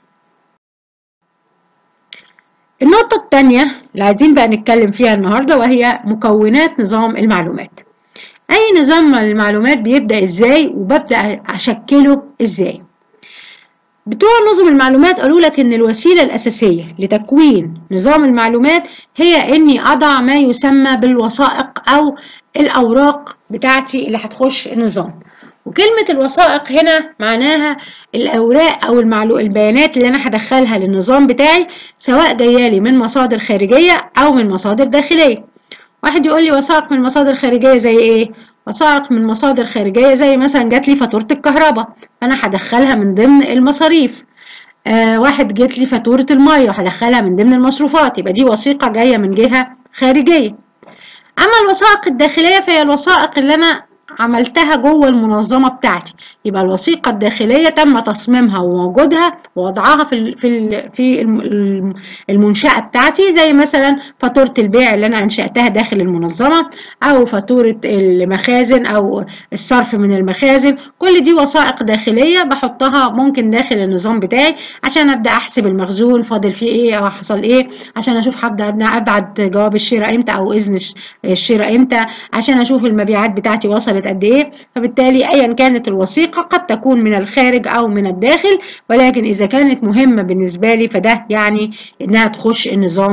النقطة الثانية اللي عايزين بقى نتكلم فيها النهاردة وهي مكونات نظام المعلومات أي نظام المعلومات بيبدأ إزاي وببدأ أشكله إزاي بتوع نظم المعلومات قالوا لك ان الوسيله الاساسيه لتكوين نظام المعلومات هي اني اضع ما يسمى بالوثائق او الاوراق بتاعتي اللي هتخش النظام وكلمة الوثائق هنا معناها الأوراق أو المعلو... البيانات اللي أنا هدخلها للنظام بتاعي سواء جايالي من مصادر خارجية أو من مصادر داخلية واحد يقول لي وثائق من مصادر خارجية زي إيه؟ وثائق من مصادر خارجية زي مثلا جات لي فاتورة الكهرباء فأنا هدخلها من ضمن المصاريف آه واحد جات لي فاتورة المية وهدخلها من ضمن المصروفات يبقى دي وثيقة جاية من جهة خارجية أما الوثائق الداخلية فهي الوثائق اللي أنا عملتها جوه المنظمة بتاعتي يبقى الوثيقة الداخلية تم تصميمها ووجودها ووضعها في ال في ال في المنشأة بتاعتي زي مثلا فاتورة البيع اللي أنا أنشأتها داخل المنظمة أو فاتورة المخازن أو الصرف من المخازن كل دي وثائق داخلية بحطها ممكن داخل النظام بتاعي عشان أبدأ أحسب المخزون فاضل فيه إيه أو حصل إيه عشان أشوف هبدأ أبعت جواب الشراء إمتى أو إذن الشراء إمتى عشان أشوف المبيعات بتاعتي وصلت قد إيه فبالتالي أيا كانت الوثيقة قد تكون من الخارج أو من الداخل ولكن إذا كانت مهمة بالنسبة لي فده يعني إنها تخش النظام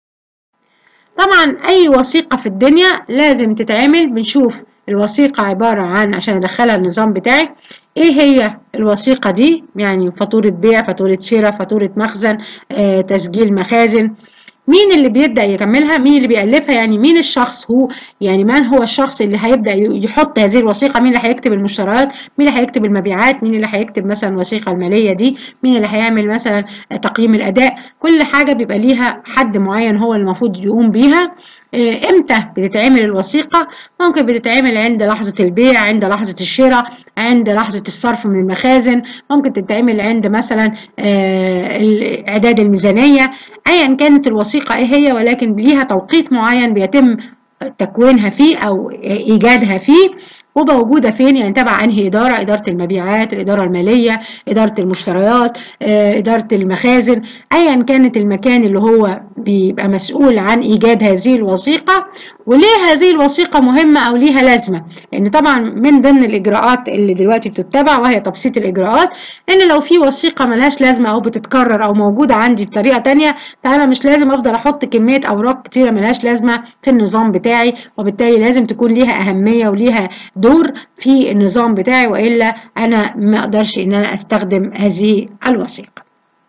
طبعا أي وثيقة في الدنيا لازم تتعمل بنشوف الوثيقة عبارة عن عشان أدخلها النظام بتاعي إيه هي الوثيقة دي يعني فاتورة بيع فاتورة شراء فاتورة مخزن آه، تسجيل مخازن مين اللي بيبدأ يكملها مين اللي بيألفها يعني مين الشخص هو يعني من هو الشخص اللي هيبدأ يحط هذه الوثيقة مين اللي هيكتب المشتريات مين اللي هيكتب المبيعات مين اللي هيكتب مثلا الوثيقة المالية دي مين اللي هيعمل مثلا تقييم الأداء كل حاجة بيبقى ليها حد معين هو المفروض يقوم بيها امتى بتتعمل الوثيقة ممكن بتتعمل عند لحظة البيع عند لحظة الشراء عند لحظة الصرف من المخازن ممكن تتعمل عند مثلا إعداد الميزانية أيا كانت الوثيقة إيه هي ولكن ليها توقيت معين بيتم تكوينها فيه أو إيجادها فيه وموجودة فين يعني تبع أنهي إدارة إدارة المبيعات الإدارة المالية إدارة المشتريات إدارة المخازن أيا كانت المكان اللي هو بيبقى مسؤول عن إيجاد هذه الوثيقة وليه هذه الوثيقة مهمة أو ليها لازمة لأن يعني طبعا من ضمن الإجراءات اللي دلوقتي بتتبع وهي تبسيط الإجراءات إن لو في وثيقة ملهاش لازمة أو بتتكرر أو موجودة عندي بطريقة تانية فأنا مش لازم أفضل أحط كمية أوراق كتيرة ملهاش لازمة في النظام بتاعي وبالتالي لازم تكون ليها أهمية وليها دور في النظام بتاعي وإلا أنا ما أقدرش إن أنا أستخدم هذه الوثيقة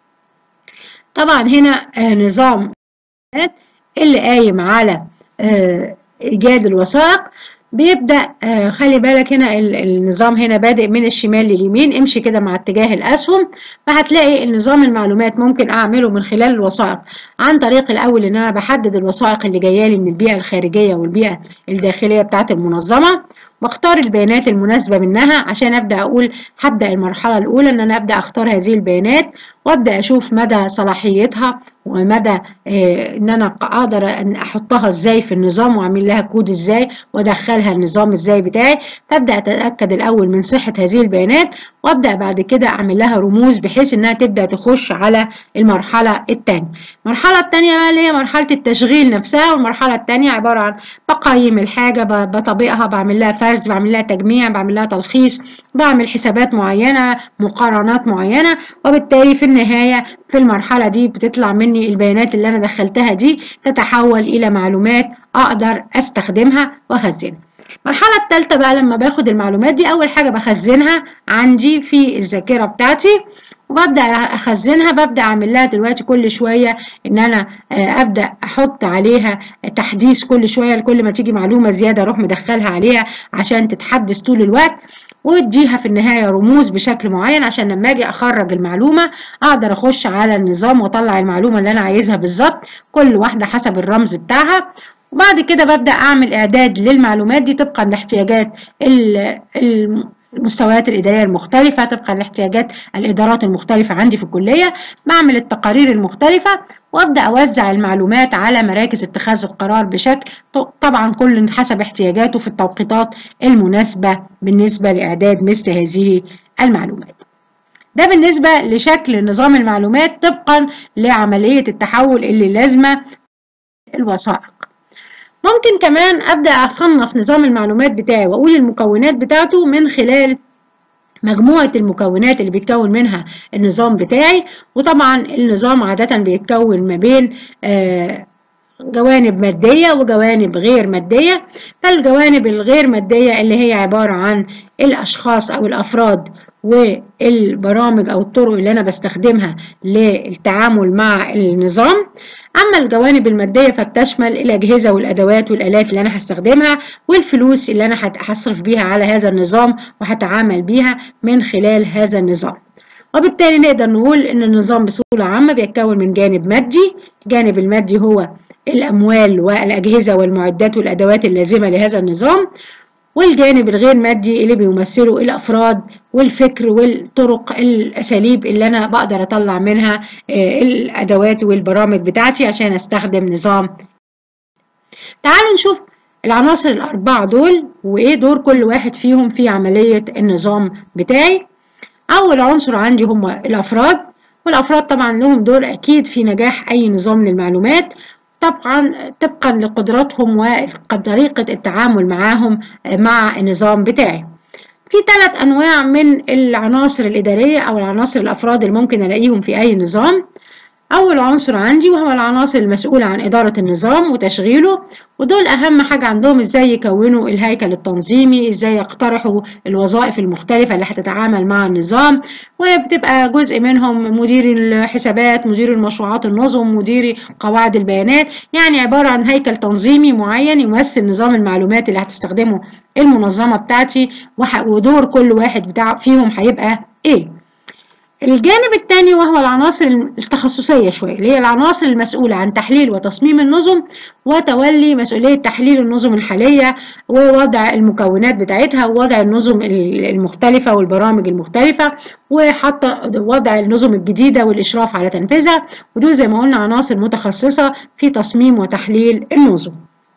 طبعا هنا نظام اللي قايم على إيجاد الوثائق بيبدأ خلي بالك هنا النظام هنا بادئ من الشمال لليمين امشي كده مع اتجاه الأسهم فهتلاقي النظام المعلومات ممكن أعمله من خلال الوثائق عن طريق الأول إن أنا بحدد الوثائق اللي جاية لي من البيئة الخارجية والبيئة الداخلية بتاعة المنظمة واختار البيانات المناسبة منها عشان أبدأ أقول هبدأ المرحلة الأولى إن أنا أبدأ أختار هذه البيانات وأبدأ أشوف مدى صلاحيتها ومدى إيه إن أنا أقدر أن أحطها إزاي في النظام وأعمل لها كود إزاي وأدخلها النظام إزاي بتاعي فأبدأ أتأكد الأول من صحة هذه البيانات وأبدأ بعد كده أعمل لها رموز بحيث إنها تبدأ تخش على المرحلة الثانية المرحلة الثانية بقى اللي هي مرحلة التشغيل نفسها والمرحلة الثانية عبارة عن بقيم الحاجة بطبقها بعمل لها فرز بعمل لها تجميع بعمل لها تلخيص بعمل حسابات معينة مقارنات معينة وبالتالي في النهاية في المرحلة دي بتطلع مني البيانات اللي أنا دخلتها دي تتحول إلى معلومات أقدر أستخدمها وأخزنها المرحلة الثالثة بقى لما باخد المعلومات دي أول حاجة بخزنها عندي في الذاكرة بتاعتي وببدأ أخزنها ببدأ أعمل لها دلوقتي كل شوية إن أنا أبدأ أحط عليها تحديث كل شوية لكل ما تيجي معلومة زيادة أروح مدخلها عليها عشان تتحدث طول الوقت واديها في النهاية رموز بشكل معين عشان لما اجي اخرج المعلومة اقدر اخش على النظام واطلع المعلومة اللي انا عايزها بالظبط كل واحدة حسب الرمز بتاعها وبعد كده ببدأ اعمل اعداد للمعلومات دي طبقا لاحتياجات المستويات الإدارية المختلفة طبقا لاحتياجات الإدارات المختلفة عندي في الكلية بعمل التقارير المختلفة وابدا اوزع المعلومات على مراكز اتخاذ القرار بشكل طبعا كل حسب احتياجاته في التوقيتات المناسبه بالنسبه لاعداد مثل هذه المعلومات ده بالنسبه لشكل نظام المعلومات طبقا لعمليه التحول اللي لازمه الوثائق ممكن كمان ابدا اصنف نظام المعلومات بتاعي واقول المكونات بتاعته من خلال مجموعة المكونات اللي بيتكون منها النظام بتاعي وطبعا النظام عادة بيتكون ما بين آه جوانب مادية وجوانب غير مادية فالجوانب الغير مادية اللي هي عبارة عن الأشخاص أو الأفراد والبرامج أو الطرق اللي أنا بستخدمها للتعامل مع النظام أما الجوانب المادية فبتشمل الأجهزة والأدوات والآلات اللي أنا هستخدمها والفلوس اللي أنا هصرف بيها على هذا النظام وهتعامل بيها من خلال هذا النظام وبالتالي نقدر نقول إن النظام بصورة عامة بيتكون من جانب مادي الجانب المادي هو الأموال والأجهزة والمعدات والأدوات اللازمة لهذا النظام والجانب الغير مادي اللي بيمثله الافراد والفكر والطرق الاساليب اللي انا بقدر اطلع منها الادوات والبرامج بتاعتي عشان استخدم نظام تعالوا نشوف العناصر الاربعه دول وايه دور كل واحد فيهم في عمليه النظام بتاعي اول عنصر عندي هم الافراد والافراد طبعا لهم دور اكيد في نجاح اي نظام للمعلومات طبعا طبقا لقدراتهم وطريقة التعامل معاهم مع النظام بتاعي في ثلاث أنواع من العناصر الإدارية أو العناصر الأفراد اللي ممكن ألاقيهم في أي نظام أول عنصر عندي وهو العناصر المسؤولة عن إدارة النظام وتشغيله ودول أهم حاجة عندهم إزاي يكونوا الهيكل التنظيمي إزاي يقترحوا الوظائف المختلفة اللي هتتعامل مع النظام وبتبقى جزء منهم مدير الحسابات مدير المشروعات النظم مدير قواعد البيانات يعني عبارة عن هيكل تنظيمي معين يمثل نظام المعلومات اللي هتستخدمه المنظمة بتاعتي ودور كل واحد بتاع فيهم هيبقى إيه الجانب الثاني وهو العناصر التخصصية شوية اللي هي العناصر المسؤولة عن تحليل وتصميم النظم وتولي مسؤولية تحليل النظم الحالية ووضع المكونات بتاعتها ووضع النظم المختلفة والبرامج المختلفة وحتى وضع النظم الجديدة والإشراف على تنفيذها ودول زي ما قلنا عناصر متخصصة في تصميم وتحليل النظم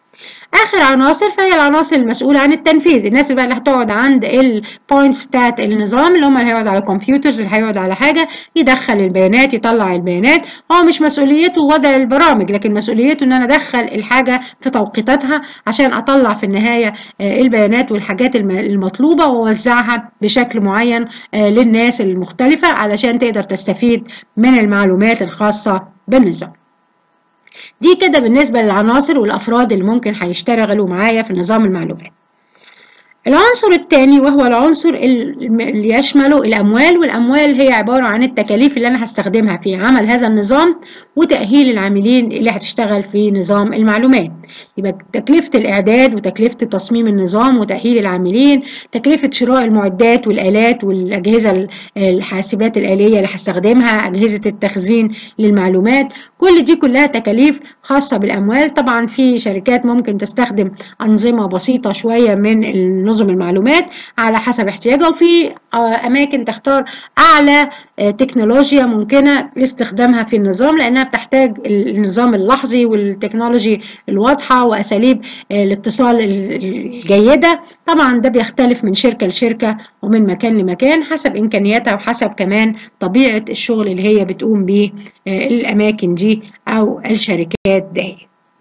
اخر عناصر فهي العناصر المسؤوله عن التنفيذ الناس بقى اللي هتقعد عند البوينتس بتاعت النظام اللي هم اللي هيقعد على كمبيوترز اللي هيقعد على حاجه يدخل البيانات يطلع البيانات هو مش مسؤوليته وضع البرامج لكن مسؤوليته ان انا ادخل الحاجه في توقيتاتها عشان اطلع في النهايه البيانات والحاجات المطلوبه واوزعها بشكل معين للناس المختلفه علشان تقدر تستفيد من المعلومات الخاصه بالنظام دي كده بالنسبة للعناصر والأفراد اللي ممكن هيشتغلوا معايا في نظام المعلومات العنصر الثاني وهو العنصر اللي يشمله الأموال والأموال هي عبارة عن التكاليف اللي أنا هستخدمها في عمل هذا النظام وتأهيل العاملين اللي هتشتغل في نظام المعلومات يبقى تكلفة الإعداد وتكلفة تصميم النظام وتأهيل العاملين تكلفة شراء المعدات والآلات والأجهزة الحاسبات الآلية اللي هستخدمها أجهزة التخزين للمعلومات كل دي كلها تكاليف خاصة بالأموال طبعا في شركات ممكن تستخدم أنظمة بسيطة شوية من نظم المعلومات على حسب احتياجها وفي أماكن تختار أعلى تكنولوجيا ممكنة لاستخدامها في النظام لأنها بتحتاج النظام اللحظي والتكنولوجي الواضحة وأساليب الاتصال الجيدة طبعا ده بيختلف من شركة لشركة ومن مكان لمكان حسب إمكانياتها وحسب كمان طبيعة الشغل اللي هي بتقوم بيه الأماكن دي أو الشركات دي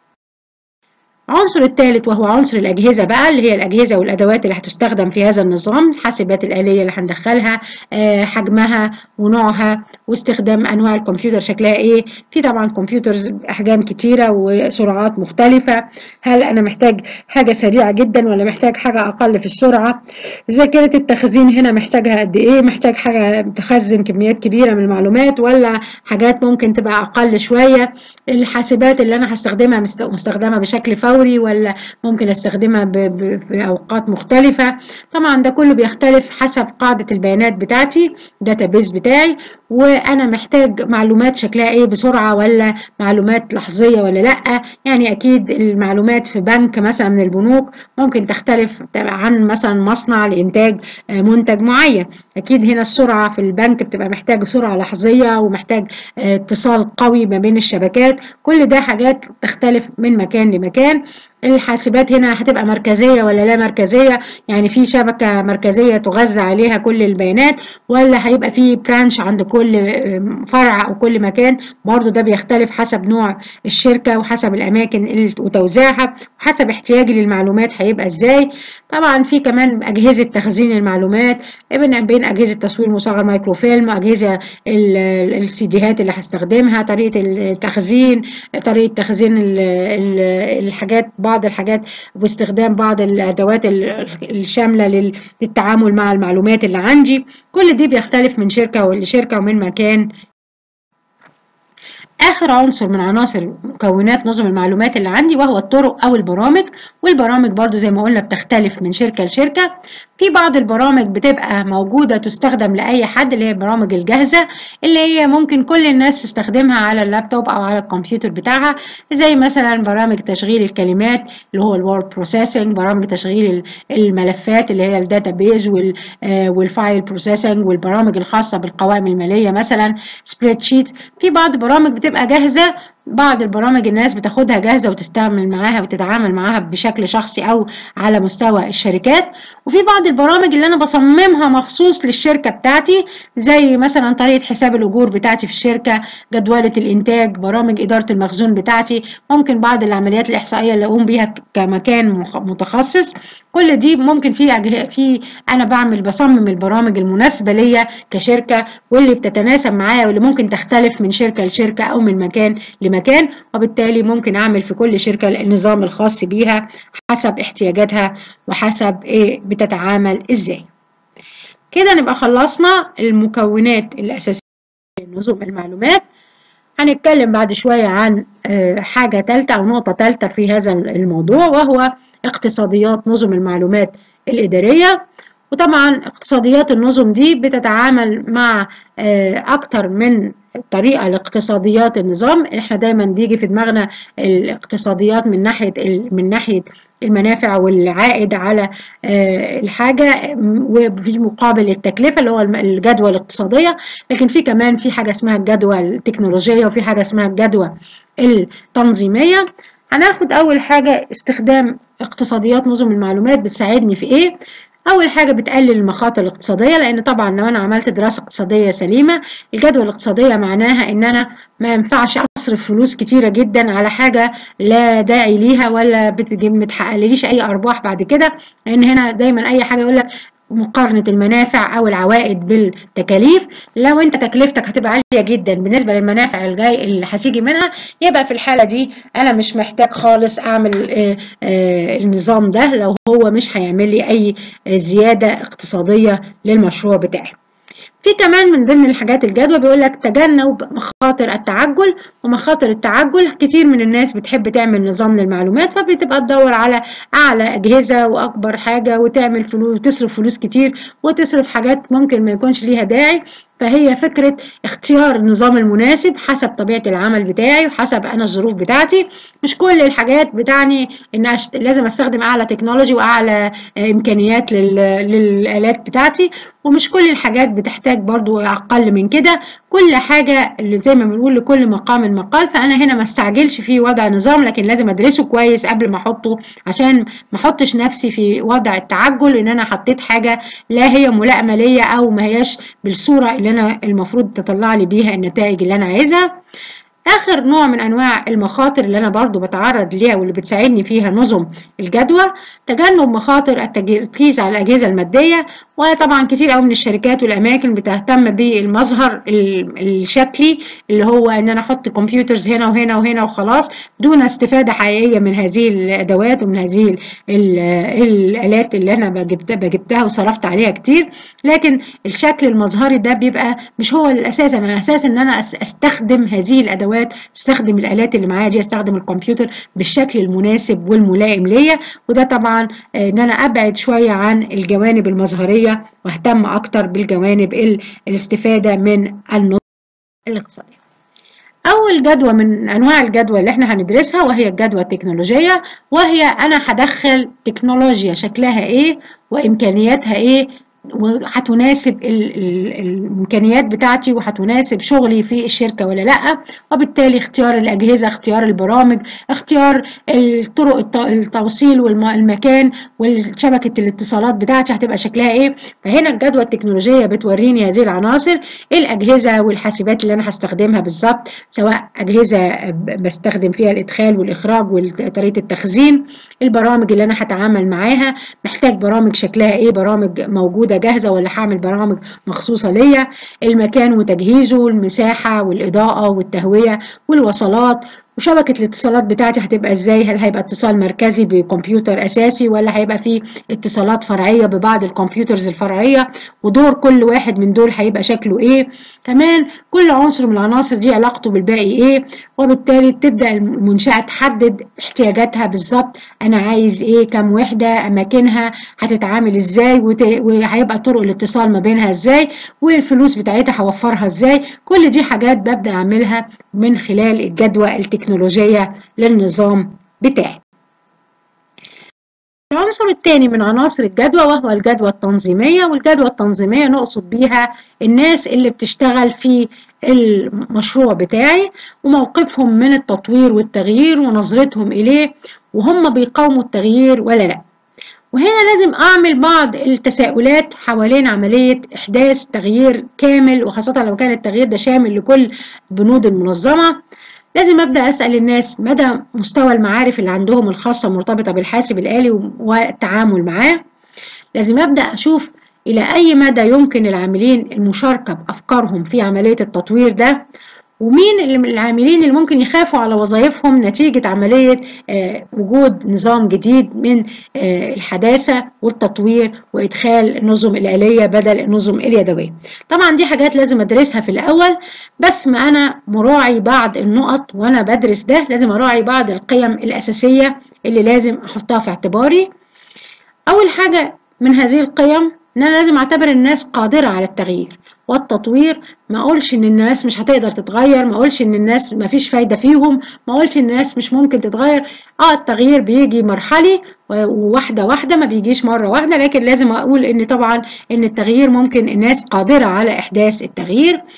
العنصر الثالث وهو عنصر الأجهزة بقى اللي هي الأجهزة والأدوات اللي هتستخدم في هذا النظام الحاسبات الآلية اللي هندخلها أه حجمها ونوعها واستخدام أنواع الكمبيوتر شكلها إيه في طبعا كمبيوترز أحجام كتيرة وسرعات مختلفة هل أنا محتاج حاجة سريعة جدا ولا محتاج حاجة أقل في السرعة ذاكرة التخزين هنا محتاجها قد إيه محتاج حاجة تخزن كميات كبيرة من المعلومات ولا حاجات ممكن تبقى أقل شوية الحاسبات اللي أنا هستخدمها مستخدمة بشكل فوري فوري ولا ممكن استخدمها في اوقات مختلفه طبعا ده كله بيختلف حسب قاعده البيانات بتاعتي داتابيز بتاعي وانا محتاج معلومات شكلها ايه بسرعه ولا معلومات لحظيه ولا لا يعني اكيد المعلومات في بنك مثلا من البنوك ممكن تختلف عن مثلا مصنع لانتاج منتج معين اكيد هنا السرعه في البنك بتبقى محتاج سرعه لحظيه ومحتاج اتصال قوي ما بين الشبكات كل ده حاجات تختلف من مكان لمكان الحاسبات هنا هتبقى مركزية ولا لا مركزية يعني في شبكة مركزية تغذى عليها كل البيانات ولا هيبقى في برانش عند كل فرع أو كل مكان برضو ده بيختلف حسب نوع الشركة وحسب الأماكن وتوزيعها وحسب احتياجي للمعلومات هيبقى ازاي طبعا في كمان أجهزة تخزين المعلومات بين أجهزة تصوير مصغر مايكروفيلم وأجهزة السيديهات اللي هستخدمها طريقة التخزين طريقة تخزين الحاجات بعض الحاجات واستخدام بعض الادوات الشامله للتعامل مع المعلومات اللي عندي كل دي بيختلف من شركه لشركه ومن مكان آخر عنصر من عناصر مكونات نظم المعلومات اللي عندي وهو الطرق أو البرامج والبرامج برضو زي ما قلنا بتختلف من شركة لشركة في بعض البرامج بتبقى موجودة تستخدم لأي حد اللي هي البرامج الجاهزة اللي هي ممكن كل الناس تستخدمها على اللابتوب أو على الكمبيوتر بتاعها زي مثلا برامج تشغيل الكلمات اللي هو الوورد بروسيسنج برامج تشغيل الملفات اللي هي الداتابيز والفايل بروسيسنج والبرامج الخاصة بالقوائم المالية مثلا سبريد شيت في بعض برامج بتبقى جاهزة بعض البرامج الناس بتاخدها جاهزة وتستعمل معاها وتتعامل معاها بشكل شخصي أو على مستوى الشركات وفي بعض البرامج اللي أنا بصممها مخصوص للشركة بتاعتي زي مثلا طريقة حساب الأجور بتاعتي في الشركة جدولة الإنتاج برامج إدارة المخزون بتاعتي ممكن بعض العمليات الإحصائية اللي أقوم بيها كمكان متخصص كل دي ممكن في أجه... في أنا بعمل بصمم البرامج المناسبة ليا كشركة واللي بتتناسب معايا واللي ممكن تختلف من شركة لشركة أو من مكان لمكان وبالتالي ممكن أعمل في كل شركة النظام الخاص بيها حسب احتياجاتها وحسب إيه بتتعامل إزاي كده نبقى خلصنا المكونات الأساسية لنظم المعلومات هنتكلم بعد شوية عن حاجة تالتة أو نقطة تالتة في هذا الموضوع وهو اقتصاديات نظم المعلومات الإدارية وطبعا اقتصاديات النظم دي بتتعامل مع أكتر من طريقة لاقتصاديات النظام احنا دايما بيجي في دماغنا الاقتصاديات من ناحية من ناحية المنافع والعائد على الحاجة وفي مقابل التكلفة اللي هو الجدوى الاقتصادية لكن في كمان في حاجة اسمها الجدوى التكنولوجية وفي حاجة اسمها الجدوى التنظيمية هناخد اول حاجه استخدام اقتصاديات نظم المعلومات بتساعدني في ايه اول حاجه بتقلل المخاطر الاقتصاديه لان طبعا لو انا عملت دراسه اقتصاديه سليمه الجدوى الاقتصاديه معناها ان انا ما ينفعش اصرف فلوس كتيره جدا على حاجه لا داعي ليها ولا بتحققليش اي ارباح بعد كده لان هنا دايما اي حاجه يقول لك مقارنة المنافع أو العوائد بالتكاليف لو أنت تكلفتك هتبقى عالية جدا بالنسبة للمنافع الجاي اللي هتيجي منها يبقى في الحالة دي أنا مش محتاج خالص أعمل آآ آآ النظام ده لو هو مش هيعمل لي أي زيادة اقتصادية للمشروع بتاعي. في كمان من ضمن الحاجات الجدوى بيقول لك تجنب مخاطر التعجل ومخاطر التعجل كتير من الناس بتحب تعمل نظام للمعلومات فبتبقى تدور على اعلى اجهزه واكبر حاجه وتعمل فلوس وتصرف فلوس كتير وتصرف حاجات ممكن ما يكونش ليها داعي فهي فكرة اختيار النظام المناسب حسب طبيعة العمل بتاعي وحسب أنا الظروف بتاعتي مش كل الحاجات بتعني إن أشت... لازم أستخدم أعلى تكنولوجي وأعلى إمكانيات لل... للآلات بتاعتي ومش كل الحاجات بتحتاج برضو أقل من كده كل حاجة اللي زي ما بنقول لكل مقام مقال فأنا هنا ما استعجلش في وضع نظام لكن لازم أدرسه كويس قبل ما أحطه عشان ما أحطش نفسي في وضع التعجل إن أنا حطيت حاجة لا هي ملائمة ليا أو ما هياش بالصورة اللي أنا المفروض تطلع لي بيها النتائج اللي أنا عايزها اخر نوع من انواع المخاطر اللي انا برضو بتعرض ليها واللي بتساعدني فيها نظم الجدوى تجنب مخاطر التركيز على الاجهزه الماديه وطبعا كتير قوي من الشركات والاماكن بتهتم بالمظهر الشكلي اللي هو ان انا احط كمبيوترز هنا وهنا وهنا وخلاص دون استفاده حقيقيه من هذه الادوات ومن هذه الالات اللي انا بجبتها وصرفت عليها كتير لكن الشكل المظهري ده بيبقى مش هو الاساس انا الاساس ان انا استخدم هذه الادوات استخدم الالات اللي معايا دي استخدم الكمبيوتر بالشكل المناسب والملائم ليا وده طبعا ان انا ابعد شويه عن الجوانب المظهريه واهتم اكتر بالجوانب الاستفاده من النظم الاقتصادي اول جدوى من انواع الجدوى اللي احنا هندرسها وهي الجدوى التكنولوجيه وهي انا هدخل تكنولوجيا شكلها ايه وامكانياتها ايه وهتناسب الامكانيات بتاعتي وهتناسب شغلي في الشركه ولا لا وبالتالي اختيار الاجهزه اختيار البرامج اختيار الطرق التوصيل والمكان وشبكه الاتصالات بتاعتي هتبقى شكلها ايه فهنا الجدوى التكنولوجيه بتوريني هذه العناصر الاجهزه والحاسبات اللي انا هستخدمها بالظبط سواء اجهزه بستخدم فيها الادخال والاخراج وطريقه التخزين البرامج اللي انا هتعامل معاها محتاج برامج شكلها ايه برامج موجوده جاهزه ولا هعمل برامج مخصوصه ليا المكان وتجهيزه المساحه والاضاءه والتهويه والوصلات وشبكة الاتصالات بتاعتي هتبقى ازاي هل هيبقى اتصال مركزي بكمبيوتر اساسي ولا هيبقى فيه اتصالات فرعية ببعض الكمبيوترز الفرعية ودور كل واحد من دول هيبقى شكله ايه كمان كل عنصر من العناصر دي علاقته بالباقي ايه وبالتالي تبدأ المنشأة تحدد احتياجاتها بالظبط انا عايز ايه كم وحدة اماكنها هتتعامل ازاي وت... وهيبقى طرق الاتصال ما بينها ازاي والفلوس بتاعتها هوفرها ازاي كل دي حاجات ببدأ اعملها من خلال الجدوى التكنولوجية التكنولوجية للنظام بتاعي العنصر الثاني من عناصر الجدوى وهو الجدوى التنظيمية والجدوى التنظيمية نقصد بيها الناس اللي بتشتغل في المشروع بتاعي وموقفهم من التطوير والتغيير ونظرتهم إليه وهم بيقاوموا التغيير ولا لأ وهنا لازم أعمل بعض التساؤلات حوالين عملية إحداث تغيير كامل وخاصة لو كان التغيير ده شامل لكل بنود المنظمة لازم أبدأ أسأل الناس مدى مستوى المعارف اللي عندهم الخاصة مرتبطة بالحاسب الآلي والتعامل معاه لازم أبدأ أشوف إلى أي مدى يمكن العاملين المشاركة بأفكارهم في عملية التطوير ده ومين العاملين اللي ممكن يخافوا على وظائفهم نتيجة عملية آه وجود نظام جديد من آه الحداثة والتطوير وإدخال النظم الآلية بدل النظم اليدوية طبعا دي حاجات لازم أدرسها في الأول بس ما أنا مراعي بعض النقط وأنا بدرس ده لازم أراعي بعض القيم الأساسية اللي لازم أحطها في اعتباري أول حاجة من هذه القيم إن أنا لازم أعتبر الناس قادرة على التغيير والتطوير ما اقولش ان الناس مش هتقدر تتغير ما اقولش ان الناس ما فيش فايده فيهم ما اقولش ان الناس مش ممكن تتغير اه التغيير بيجي مرحلي وواحده واحده ما بيجيش مره واحده لكن لازم اقول ان طبعا ان التغيير ممكن الناس قادره على احداث التغيير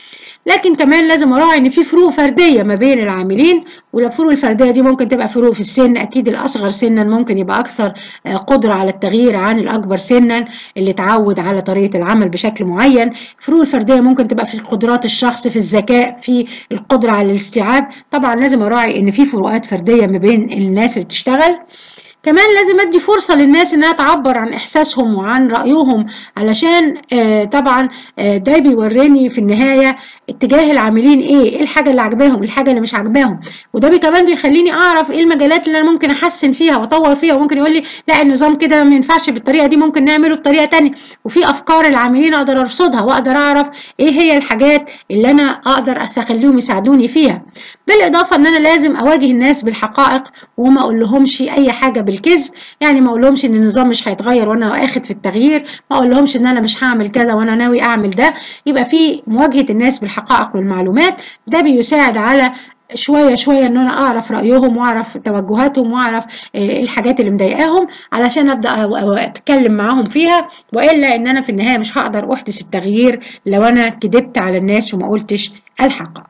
لكن كمان لازم اراعي ان في فروق فرديه ما بين العاملين والفروق الفرديه دي ممكن تبقى فروق في السن اكيد الاصغر سنا ممكن يبقى اكثر قدره على التغيير عن الاكبر سنا اللي اتعود على طريقه العمل بشكل معين الفروق الفرديه ممكن تبقى في قدرات الشخص في الذكاء في القدره على الاستيعاب طبعا لازم اراعي ان في فروقات فرديه ما بين الناس اللي بتشتغل كمان لازم ادي فرصه للناس انها تعبر عن احساسهم وعن رايهم علشان آه طبعا آه ده بيوريني في النهايه اتجاه العاملين ايه ايه الحاجه اللي عجباهم الحاجه اللي مش عجباهم وده كمان بيخليني اعرف ايه المجالات اللي انا ممكن احسن فيها واطور فيها وممكن يقول لي لا النظام كده ما ينفعش بالطريقه دي ممكن نعمله بطريقه تانية وفي افكار العاملين اقدر ارصدها واقدر اعرف ايه هي الحاجات اللي انا اقدر اخليهم يساعدوني فيها بالاضافه ان انا لازم اواجه الناس بالحقائق وما اقول لهمش اي حاجه بالكذب يعني ما اقول لهمش ان النظام مش هيتغير وانا اخد في التغيير ما اقول لهمش ان انا مش هعمل كذا وانا ناوي اعمل ده يبقى في مواجهه الناس بالحقائق والمعلومات ده بيساعد على شويه شويه ان انا اعرف رايهم واعرف توجهاتهم واعرف ايه الحاجات اللي مضايقاهم علشان ابدا اتكلم معاهم فيها والا ان انا في النهايه مش هقدر احدث التغيير لو انا كدبت على الناس وما قلتش الحقائق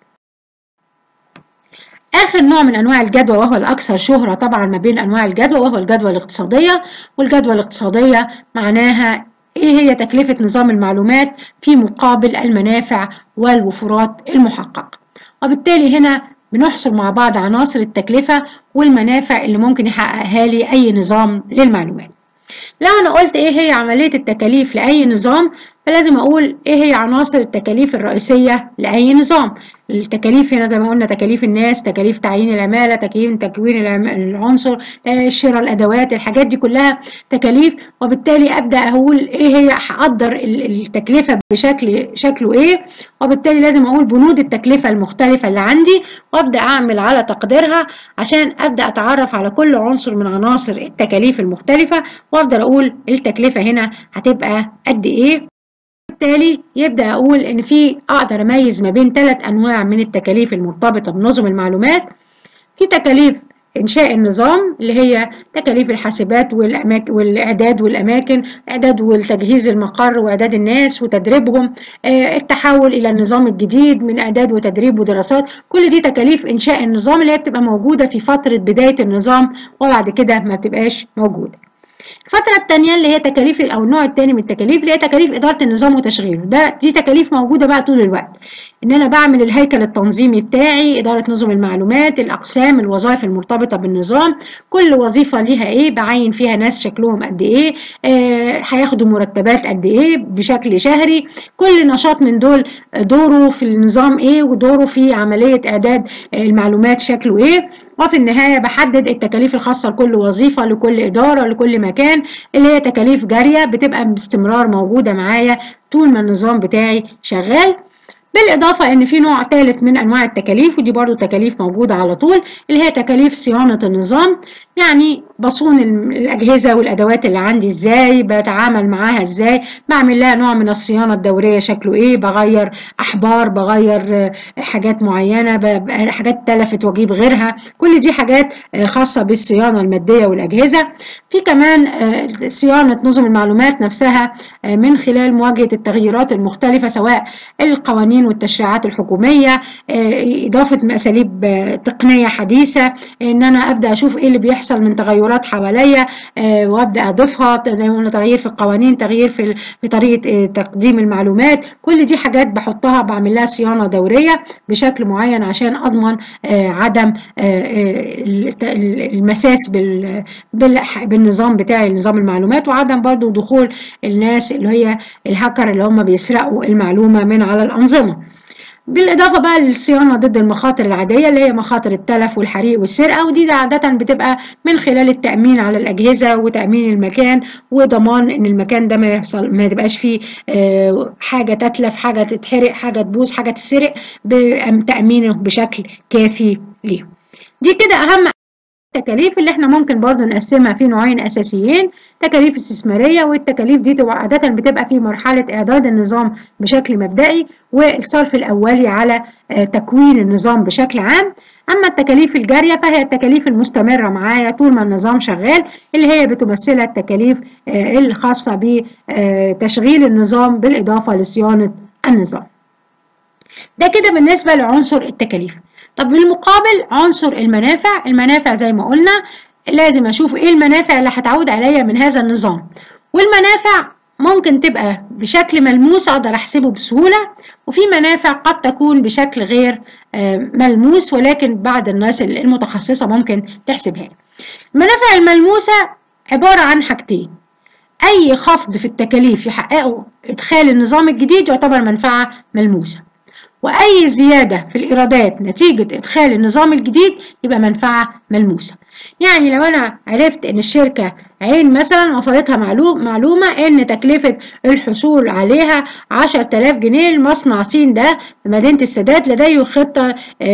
آخر نوع من أنواع الجدوى وهو الأكثر شهرة طبعا ما بين أنواع الجدوى وهو الجدوى الاقتصادية والجدوى الاقتصادية معناها إيه هي تكلفة نظام المعلومات في مقابل المنافع والوفرات المحققة وبالتالي هنا بنحصر مع بعض عناصر التكلفة والمنافع اللي ممكن يحققها لي أي نظام للمعلومات لو أنا قلت إيه هي عملية التكاليف لأي نظام فلازم أقول إيه هي عناصر التكاليف الرئيسية لأي نظام التكاليف هنا زي ما قلنا تكاليف الناس تكاليف تعيين العمالة تكوين تكوين العنصر شراء الأدوات الحاجات دي كلها تكاليف وبالتالي أبدأ أقول إيه هي هقدر التكلفة بشكل شكله إيه وبالتالي لازم أقول بنود التكلفة المختلفة اللي عندي وأبدأ أعمل على تقديرها عشان أبدأ أتعرف على كل عنصر من عناصر التكاليف المختلفة وأفضل أقول التكلفة هنا هتبقى قد إيه بالتالي يبدأ أقول إن في أقدر أميز ما بين ثلاث أنواع من التكاليف المرتبطة بنظم المعلومات في تكاليف إنشاء النظام اللي هي تكاليف الحاسبات والأماكن والإعداد والأماكن إعداد والتجهيز المقر وإعداد الناس وتدريبهم آه التحول إلى النظام الجديد من إعداد وتدريب ودراسات كل دي تكاليف إنشاء النظام اللي هي بتبقى موجودة في فترة بداية النظام وبعد كده ما بتبقاش موجودة الفترة الثانية اللي هي تكاليف أو النوع الثاني من التكاليف اللي هي تكاليف إدارة النظام وتشغيله ده دي تكاليف موجودة بقى طول الوقت إن أنا بعمل الهيكل التنظيمي بتاعي إدارة نظم المعلومات الأقسام الوظائف المرتبطة بالنظام كل وظيفة ليها إيه بعين فيها ناس شكلهم قد إيه آه هياخدوا مرتبات قد إيه بشكل شهري كل نشاط من دول دوره في النظام إيه ودوره في عملية إعداد المعلومات شكله إيه وفي النهاية بحدد التكاليف الخاصة لكل وظيفة لكل إدارة لكل مكان اللي هي تكاليف جارية بتبقى باستمرار موجودة معايا طول ما النظام بتاعي شغال بالإضافة إن في نوع ثالث من أنواع التكاليف ودي برضو تكاليف موجودة على طول اللي هي تكاليف صيانة النظام يعني بصون الأجهزة والأدوات اللي عندي إزاي بتعامل معاها إزاي بعمل لها نوع من الصيانة الدورية شكله إيه بغير أحبار بغير حاجات معينة حاجات تلفت وأجيب غيرها كل دي حاجات خاصة بالصيانة المادية والأجهزة في كمان صيانة نظم المعلومات نفسها من خلال مواجهة التغييرات المختلفة سواء القوانين والتشريعات الحكومية إضافة أساليب تقنية حديثة إن أنا أبدأ أشوف إيه اللي بيحصل من تغيرات حواليا وأبدأ أضيفها زي ما قلنا تغيير في القوانين تغيير في في طريقة تقديم المعلومات كل دي حاجات بحطها بعمل لها صيانة دورية بشكل معين عشان أضمن عدم المساس بالنظام بتاعي نظام المعلومات وعدم برضو دخول الناس اللي هي الهاكر اللي هم بيسرقوا المعلومة من على الأنظمة بالإضافة بقى للصيانة ضد المخاطر العادية اللي هي مخاطر التلف والحريق والسرقة ودي عادة بتبقى من خلال التأمين على الأجهزة وتأمين المكان وضمان إن المكان ده ما يحصل ما تبقاش فيه حاجة تتلف حاجة تتحرق حاجة تبوظ حاجة تسرق بتأمينه بشكل كافي ليه دي كده أهم التكاليف اللي احنا ممكن برضو نقسمها في نوعين اساسيين تكاليف استثماريه والتكاليف دي تبقى عاده بتبقى في مرحله اعداد النظام بشكل مبدئي والصرف الاولي على تكوين النظام بشكل عام اما التكاليف الجاريه فهي التكاليف المستمره معايا طول ما النظام شغال اللي هي بتمثلها التكاليف الخاصه بتشغيل النظام بالاضافه لصيانه النظام ده كده بالنسبة لعنصر التكاليف طب بالمقابل عنصر المنافع المنافع زي ما قلنا لازم أشوف إيه المنافع اللي هتعود عليا من هذا النظام والمنافع ممكن تبقى بشكل ملموس أقدر أحسبه بسهولة وفي منافع قد تكون بشكل غير ملموس ولكن بعض الناس المتخصصة ممكن تحسبها لي المنافع الملموسة عبارة عن حاجتين أي خفض في التكاليف يحققه إدخال النظام الجديد يعتبر منفعة ملموسة وأي زيادة في الإيرادات نتيجة إدخال النظام الجديد يبقى منفعة ملموسة يعني لو أنا عرفت إن الشركة عين مثلا وصلتها معلوم معلومة إن تكلفة الحصول عليها 10000 جنيه لمصنع سين ده في مدينة السادات لديه خطة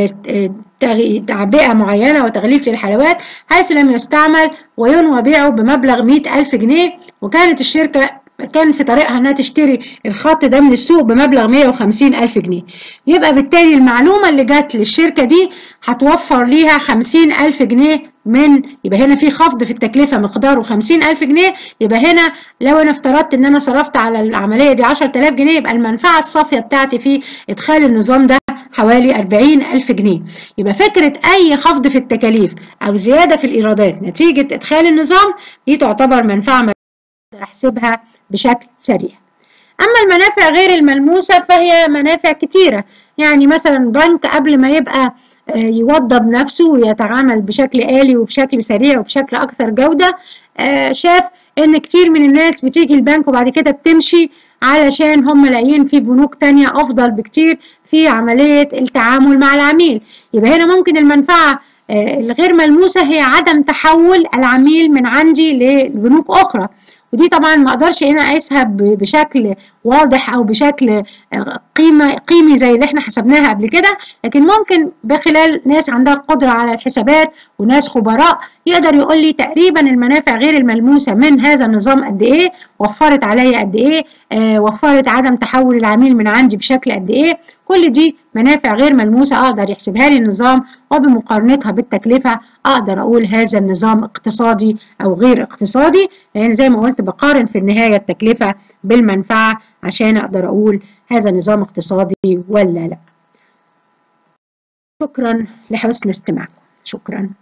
تعبئة معينة وتغليف للحلوات حيث لم يستعمل وينوى بيعه بمبلغ 100000 جنيه وكانت الشركة كان في طريقها انها تشتري الخط ده من السوق بمبلغ 150 ألف جنيه يبقى بالتالي المعلومة اللي جت للشركة دي هتوفر ليها 50 ألف جنيه من يبقى هنا في خفض في التكلفة مقداره 50 ألف جنيه يبقى هنا لو أنا افترضت إن أنا صرفت على العملية دي 10000 جنيه يبقى المنفعة الصافية بتاعتي في إدخال النظام ده حوالي 40 ألف جنيه يبقى فكرة أي خفض في التكاليف أو زيادة في الإيرادات نتيجة إدخال النظام دي تعتبر منفعة أحسبها بشكل سريع أما المنافع غير الملموسة فهي منافع كتيرة يعني مثلا بنك قبل ما يبقى يوضب نفسه ويتعامل بشكل آلي وبشكل سريع وبشكل أكثر جودة شاف إن كتير من الناس بتيجي البنك وبعد كده بتمشي علشان هم لاقيين في بنوك تانية أفضل بكتير في عملية التعامل مع العميل يبقى هنا ممكن المنفعة الغير ملموسة هي عدم تحول العميل من عندي لبنوك أخرى ودي طبعا ما اقدرش هنا اقيسها بشكل واضح او بشكل قيمه قيمي زي اللي احنا حسبناها قبل كده لكن ممكن بخلال ناس عندها قدره على الحسابات وناس خبراء يقدر يقول لي تقريبا المنافع غير الملموسه من هذا النظام قد ايه وفرت عليا قد ايه آه وفرت عدم تحول العميل من عندي بشكل قد ايه كل دي منافع غير ملموسه اقدر يحسبها لي النظام وبمقارنتها بالتكلفه اقدر اقول هذا النظام اقتصادي او غير اقتصادي لان زي ما قلت بقارن في النهايه التكلفه بالمنفعه عشان اقدر اقول هذا نظام اقتصادي ولا لا شكرا لحسن استماعكم شكرا